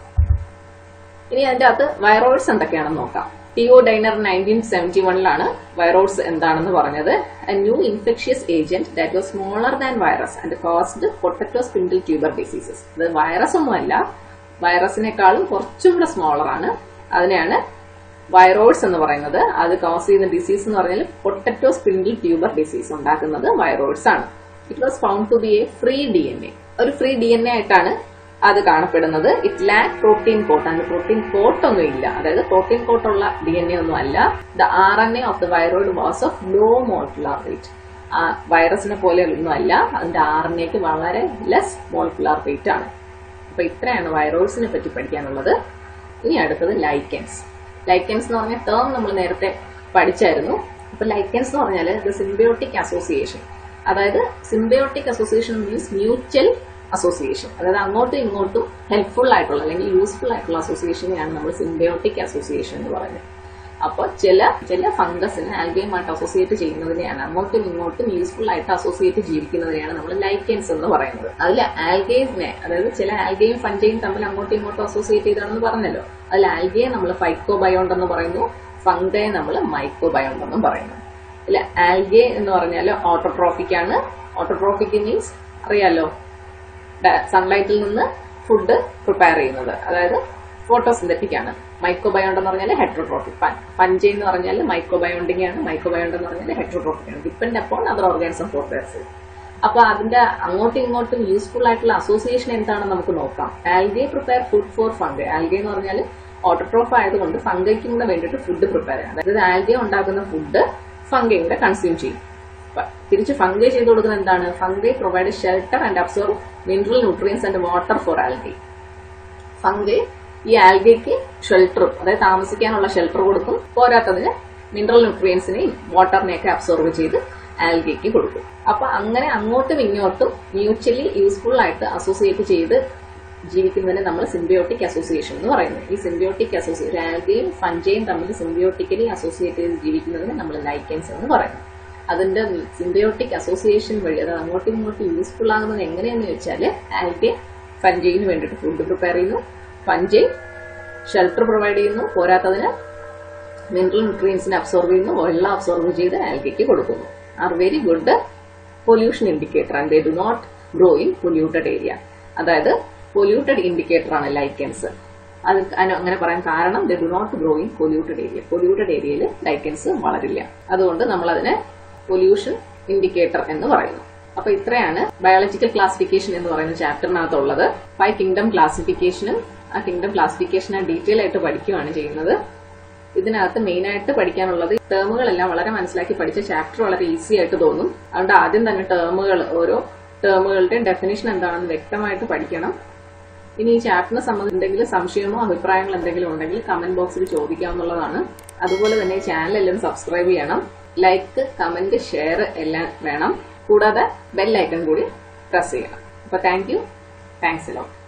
ഇനി അതിന്റെ അകത്ത് വൈറോയിഡ്സ് എന്തൊക്കെയാണെന്ന് നോക്കാം ടിഒ ഡൈനർ നയൻറ്റീൻ സെവന്റി വണ്ണിലാണ് വൈറോയിഡ്സ് എന്താണെന്ന് പറഞ്ഞത് a new infectious agent that was smaller than virus and caused potato spindle tuber diseases ഇത് വൈറസ് ഒന്നുമല്ല വൈറസിനേക്കാളും കുറച്ചും കൂടെ സ്മോളർ ആണ് അതിനെയാണ് വൈറോയിഡ്സ് എന്ന് പറയുന്നത് അത് കോസ് ചെയ്യുന്ന ഡിസീസ് എന്ന് പറഞ്ഞാൽ പൊട്ടറ്റോ സ്പിൻഡിൽ ട്യൂബർ ഡിസീസ് ഉണ്ടാക്കുന്നത് വൈറോയിഡ്സ് ആണ് it was found to be a free D N A ഒരു ഫ്രീ ഡി എൻ എ ആയിട്ടാണ് അത് കാണപ്പെടുന്നത് ഇറ്റ് ലാക്ക് പ്രോട്ടീൻ കോട്ട് അതിന് പ്രോട്ടീൻ കോട്ട് ഒന്നും ഇല്ല അതായത് പ്രോട്ടീൻ കോട്ടുള്ള ഡി എൻ എ ഒന്നും അല്ല the R N A of the viroid was of low molecular rate വൈറസിനെ പോലെ ഒന്നും അല്ല അതിന്റെ ആർ എൻ എക്ക് വളരെ ലെസ് മോളിക്കുലാർ റേറ്റ് ആണ് അപ്പൊ ഇത്രയാണ് വൈറോയിഡ്സിനെ പറ്റി പഠിക്കാനുള്ളത് ഇനി അടുത്തത് ലൈക്കൻസ് ലൈക്കൻസ് എന്ന് പറഞ്ഞ ടേം നമ്മൾ നേരത്തെ പഠിച്ചായിരുന്നു അപ്പൊ ലൈക്കൻസ് എന്ന് പറഞ്ഞാൽ ദ സിംബയോട്ടിക് അസോസിയേഷൻ അതായത് symbiotic association means mutual association അതായത് അങ്ങോട്ടും ഇങ്ങോട്ടും ഹെൽപ്ഫുൾ ആയിട്ടുള്ള അല്ലെങ്കിൽ യൂസ്ഫുൾ ആയിട്ടുള്ള അസോസിയേഷനെയാണ് നമ്മൾ സിംബയോട്ടിക് അസോസിയേഷൻ എന്ന് പറയുന്നത് അപ്പോൾ ചില ചില ഫംഗസിനെ ആൽഗയുമായിട്ട് അസോസിയേറ്റ് ചെയ്യുന്നതിനെയാണ് അങ്ങോട്ടും ഇങ്ങോട്ടും യൂസ്ഫുൾ ആയിട്ട് അസോസിയേറ്റ് ജീവിക്കുന്നതിനെയാണ് നമ്മൾ ലൈക്കൻസ് എന്ന് പറയുന്നത് അതിൽ ആൽഗേസിനെ അതായത് ചില ആൽഗയും ഫഞ്ചയും തമ്മിൽ അങ്ങോട്ടും ഇങ്ങോട്ടും അസോസിയേറ്റ് ചെയ്താണെന്ന് പറഞ്ഞല്ലോ അതിൽ ആൽഗയെ നമ്മൾ ഫൈക്കോബയോണ്ട് എന്ന് പറയുന്നു ഫംഗയെ നമ്മൾ മൈക്കോബയോണ്ട് എന്നും പറയുന്നു ഇതിൽ ആൽഗെ എന്ന് പറഞ്ഞാൽ ഓട്ടോട്രോഫിക് ആണ് ഓട്ടോട്രോഫിക് മീൻസ് അറിയാലോ സൺലൈറ്റിൽ നിന്ന് ഫുഡ് പ്രിപ്പയർ ചെയ്യുന്നത് അതായത് ഫോട്ടോസിന്തറ്റിക് ആണ് മൈക്രോബയോണ്ട് എന്ന് പറഞ്ഞാൽ ഹെട്രോട്രോഫിക് പഞ്ച എന്ന് പറഞ്ഞാൽ മൈക്രോബയോണ്ടിങ് ആണ് മൈക്രോബയോണ്ട് എന്ന് പറഞ്ഞാൽ ഹെട്രോട്രോഫിക് ആണ് ഡിപ്പെൻഡ് അപ്പോൾ അതർ ഓർഗാനിസം ഫോർഫേഴ്സ് അപ്പൊ അതിന്റെ അങ്ങോട്ടും ഇങ്ങോട്ടും യൂസ്ഫുൾ ആയിട്ടുള്ള അസോസിയേഷൻ എന്താണെന്ന് നമുക്ക് നോക്കാം algae prepare food for fungi algae എന്ന് പറഞ്ഞാൽ ഓട്ടോട്രോഫ് ആയതുകൊണ്ട് ഫംഗയ്ക്കും കൂടെ വേണ്ടിയിട്ട് ഫുഡ് പ്രിപ്പയർ ചെയ്യാം അതായത് ആൽഗെ ഉണ്ടാക്കുന്ന ഫുഡ് ഫംഗയും കൂടെ കൺസ്യൂം ചെയ്യും തിരിച്ച് ഫംഗൈ ചെയ്ത് കൊടുക്കുന്നത് എന്താണ് fungi provide shelter and absorb mineral nutrients and water for algae fungi ഈ ആൽഗയ്ക്ക് ഷെൽട്ടർ അതായത് താമസിക്കാനുള്ള ഷെൽട്ടർ കൊടുക്കും പോരാത്തതിന് മിനറൽ ന്യൂട്രിയൻസിനെയും വാട്ടറിനെയൊക്കെ അബ്സോർവ് ചെയ്ത് ആൽഗയ്ക്ക് കൊടുക്കും അപ്പൊ അങ്ങനെ അങ്ങോട്ടും ഇങ്ങോട്ടും മ്യൂച്വലി യൂസ്ഫുൾ ആയിട്ട് അസോസിയേറ്റ് ചെയ്ത് ജീവിക്കുന്നതിന് നമ്മൾ സിംബിയോട്ടിക് അസോസിയേഷൻ എന്ന് പറയുന്നത് ഈ സിംബിയോട്ടിക് അസോസിയേഷൻ ആൽഗയും ഫഞ്ചയും തമ്മിൽ സിംബിയോട്ടിക്കലി അസോസിയേറ്റ് ചെയ്ത് ജീവിക്കുന്നതിന് നമ്മൾ ലൈക്കൻസ് എന്ന് പറയുന്നു അതിന്റെ സിംബയോട്ടിക് അസോസിയേഷൻ വഴി അത് അങ്ങോട്ടും ഇങ്ങോട്ടും യൂസ്ഫുൾ ആകുന്നത് എങ്ങനെയെന്ന് വെച്ചാൽ ആൽഗെ ഫഞ്ചയിന് വേണ്ടിയിട്ട് ഫുഡ് പ്രിപ്പയർ ചെയ്യുന്നു ഫഞ്ചൈ ഷെൽട്ടർ പ്രൊവൈഡ് ചെയ്യുന്നു പോരാത്തതിന് മിനറൽ ന്യൂട്രിയൻസിനെ അബ്സോർവ് ചെയ്യുന്നു വെള്ളം അബ്സോർവ് ചെയ്ത് ആൽഗയ്ക്ക് കൊടുക്കുന്നു are very good pollution indicator and they do not grow in polluted area അതായത് പൊല്യൂട്ടഡ് ഇൻഡിക്കേറ്റർ ആണ് ലൈക്കൻസ് അത് അങ്ങനെ പറയാൻ കാരണം they do not grow in polluted area polluted ഏരിയയിൽ ലൈക്കൻസ് വളരില്ല അതുകൊണ്ട് നമ്മൾ അതിനെ പൊല്യൂഷൻ ഇൻഡിക്കേറ്റർ എന്ന് പറയുന്നു അപ്പൊ ഇത്രയാണ് ബയോളജിക്കൽ ക്ലാസിഫിക്കേഷൻ എന്ന് പറയുന്ന ചാപ്റ്ററിനകത്തുള്ളത് ഫൈവ് കിങ്ഡം ക്ലാസിഫിക്കേഷനും ആ കിങ്ഡം ക്ലാസിഫിക്കേഷനെ ഡീറ്റെയിൽ ആയിട്ട് പഠിക്കുകയാണ് ചെയ്യുന്നത് ഇതിനകത്ത് മെയിൻ ആയിട്ട് പഠിക്കാനുള്ളത് ടേമുകളെല്ലാം വളരെ മനസ്സിലാക്കി പഠിച്ച ചാപ്റ്റർ വളരെ ഈസി ആയിട്ട് തോന്നും അതുകൊണ്ട് ആദ്യം തന്നെ ടേമുകൾ ഓരോ ടേമുകളുടെയും ഡെഫിനേഷൻ എന്താണെന്ന് വ്യക്തമായിട്ട് പഠിക്കണം ഇനി ഈ ചാപ്റ്ററിനെ സംബന്ധിച്ച് എന്തെങ്കിലും സംശയമോ അഭിപ്രായങ്ങളോ എന്തെങ്കിലും ഉണ്ടെങ്കിൽ കമന്റ് ബോക്സിൽ ചോദിക്കാവുന്നതാണ് അതുപോലെ തന്നെ ഈ ചാനൽ എല്ലാവരും സബ്സ്ക്രൈബ് ചെയ്യണം ലൈക്ക് കമന്റ് ഷെയർ എല്ലാം വേണം കൂടാതെ ബെൽ ഐക്കൺ കൂടി പ്രസ് ചെയ്യണം അപ്പൊ താങ്ക് യു താങ്ക്സ് എല്ലാം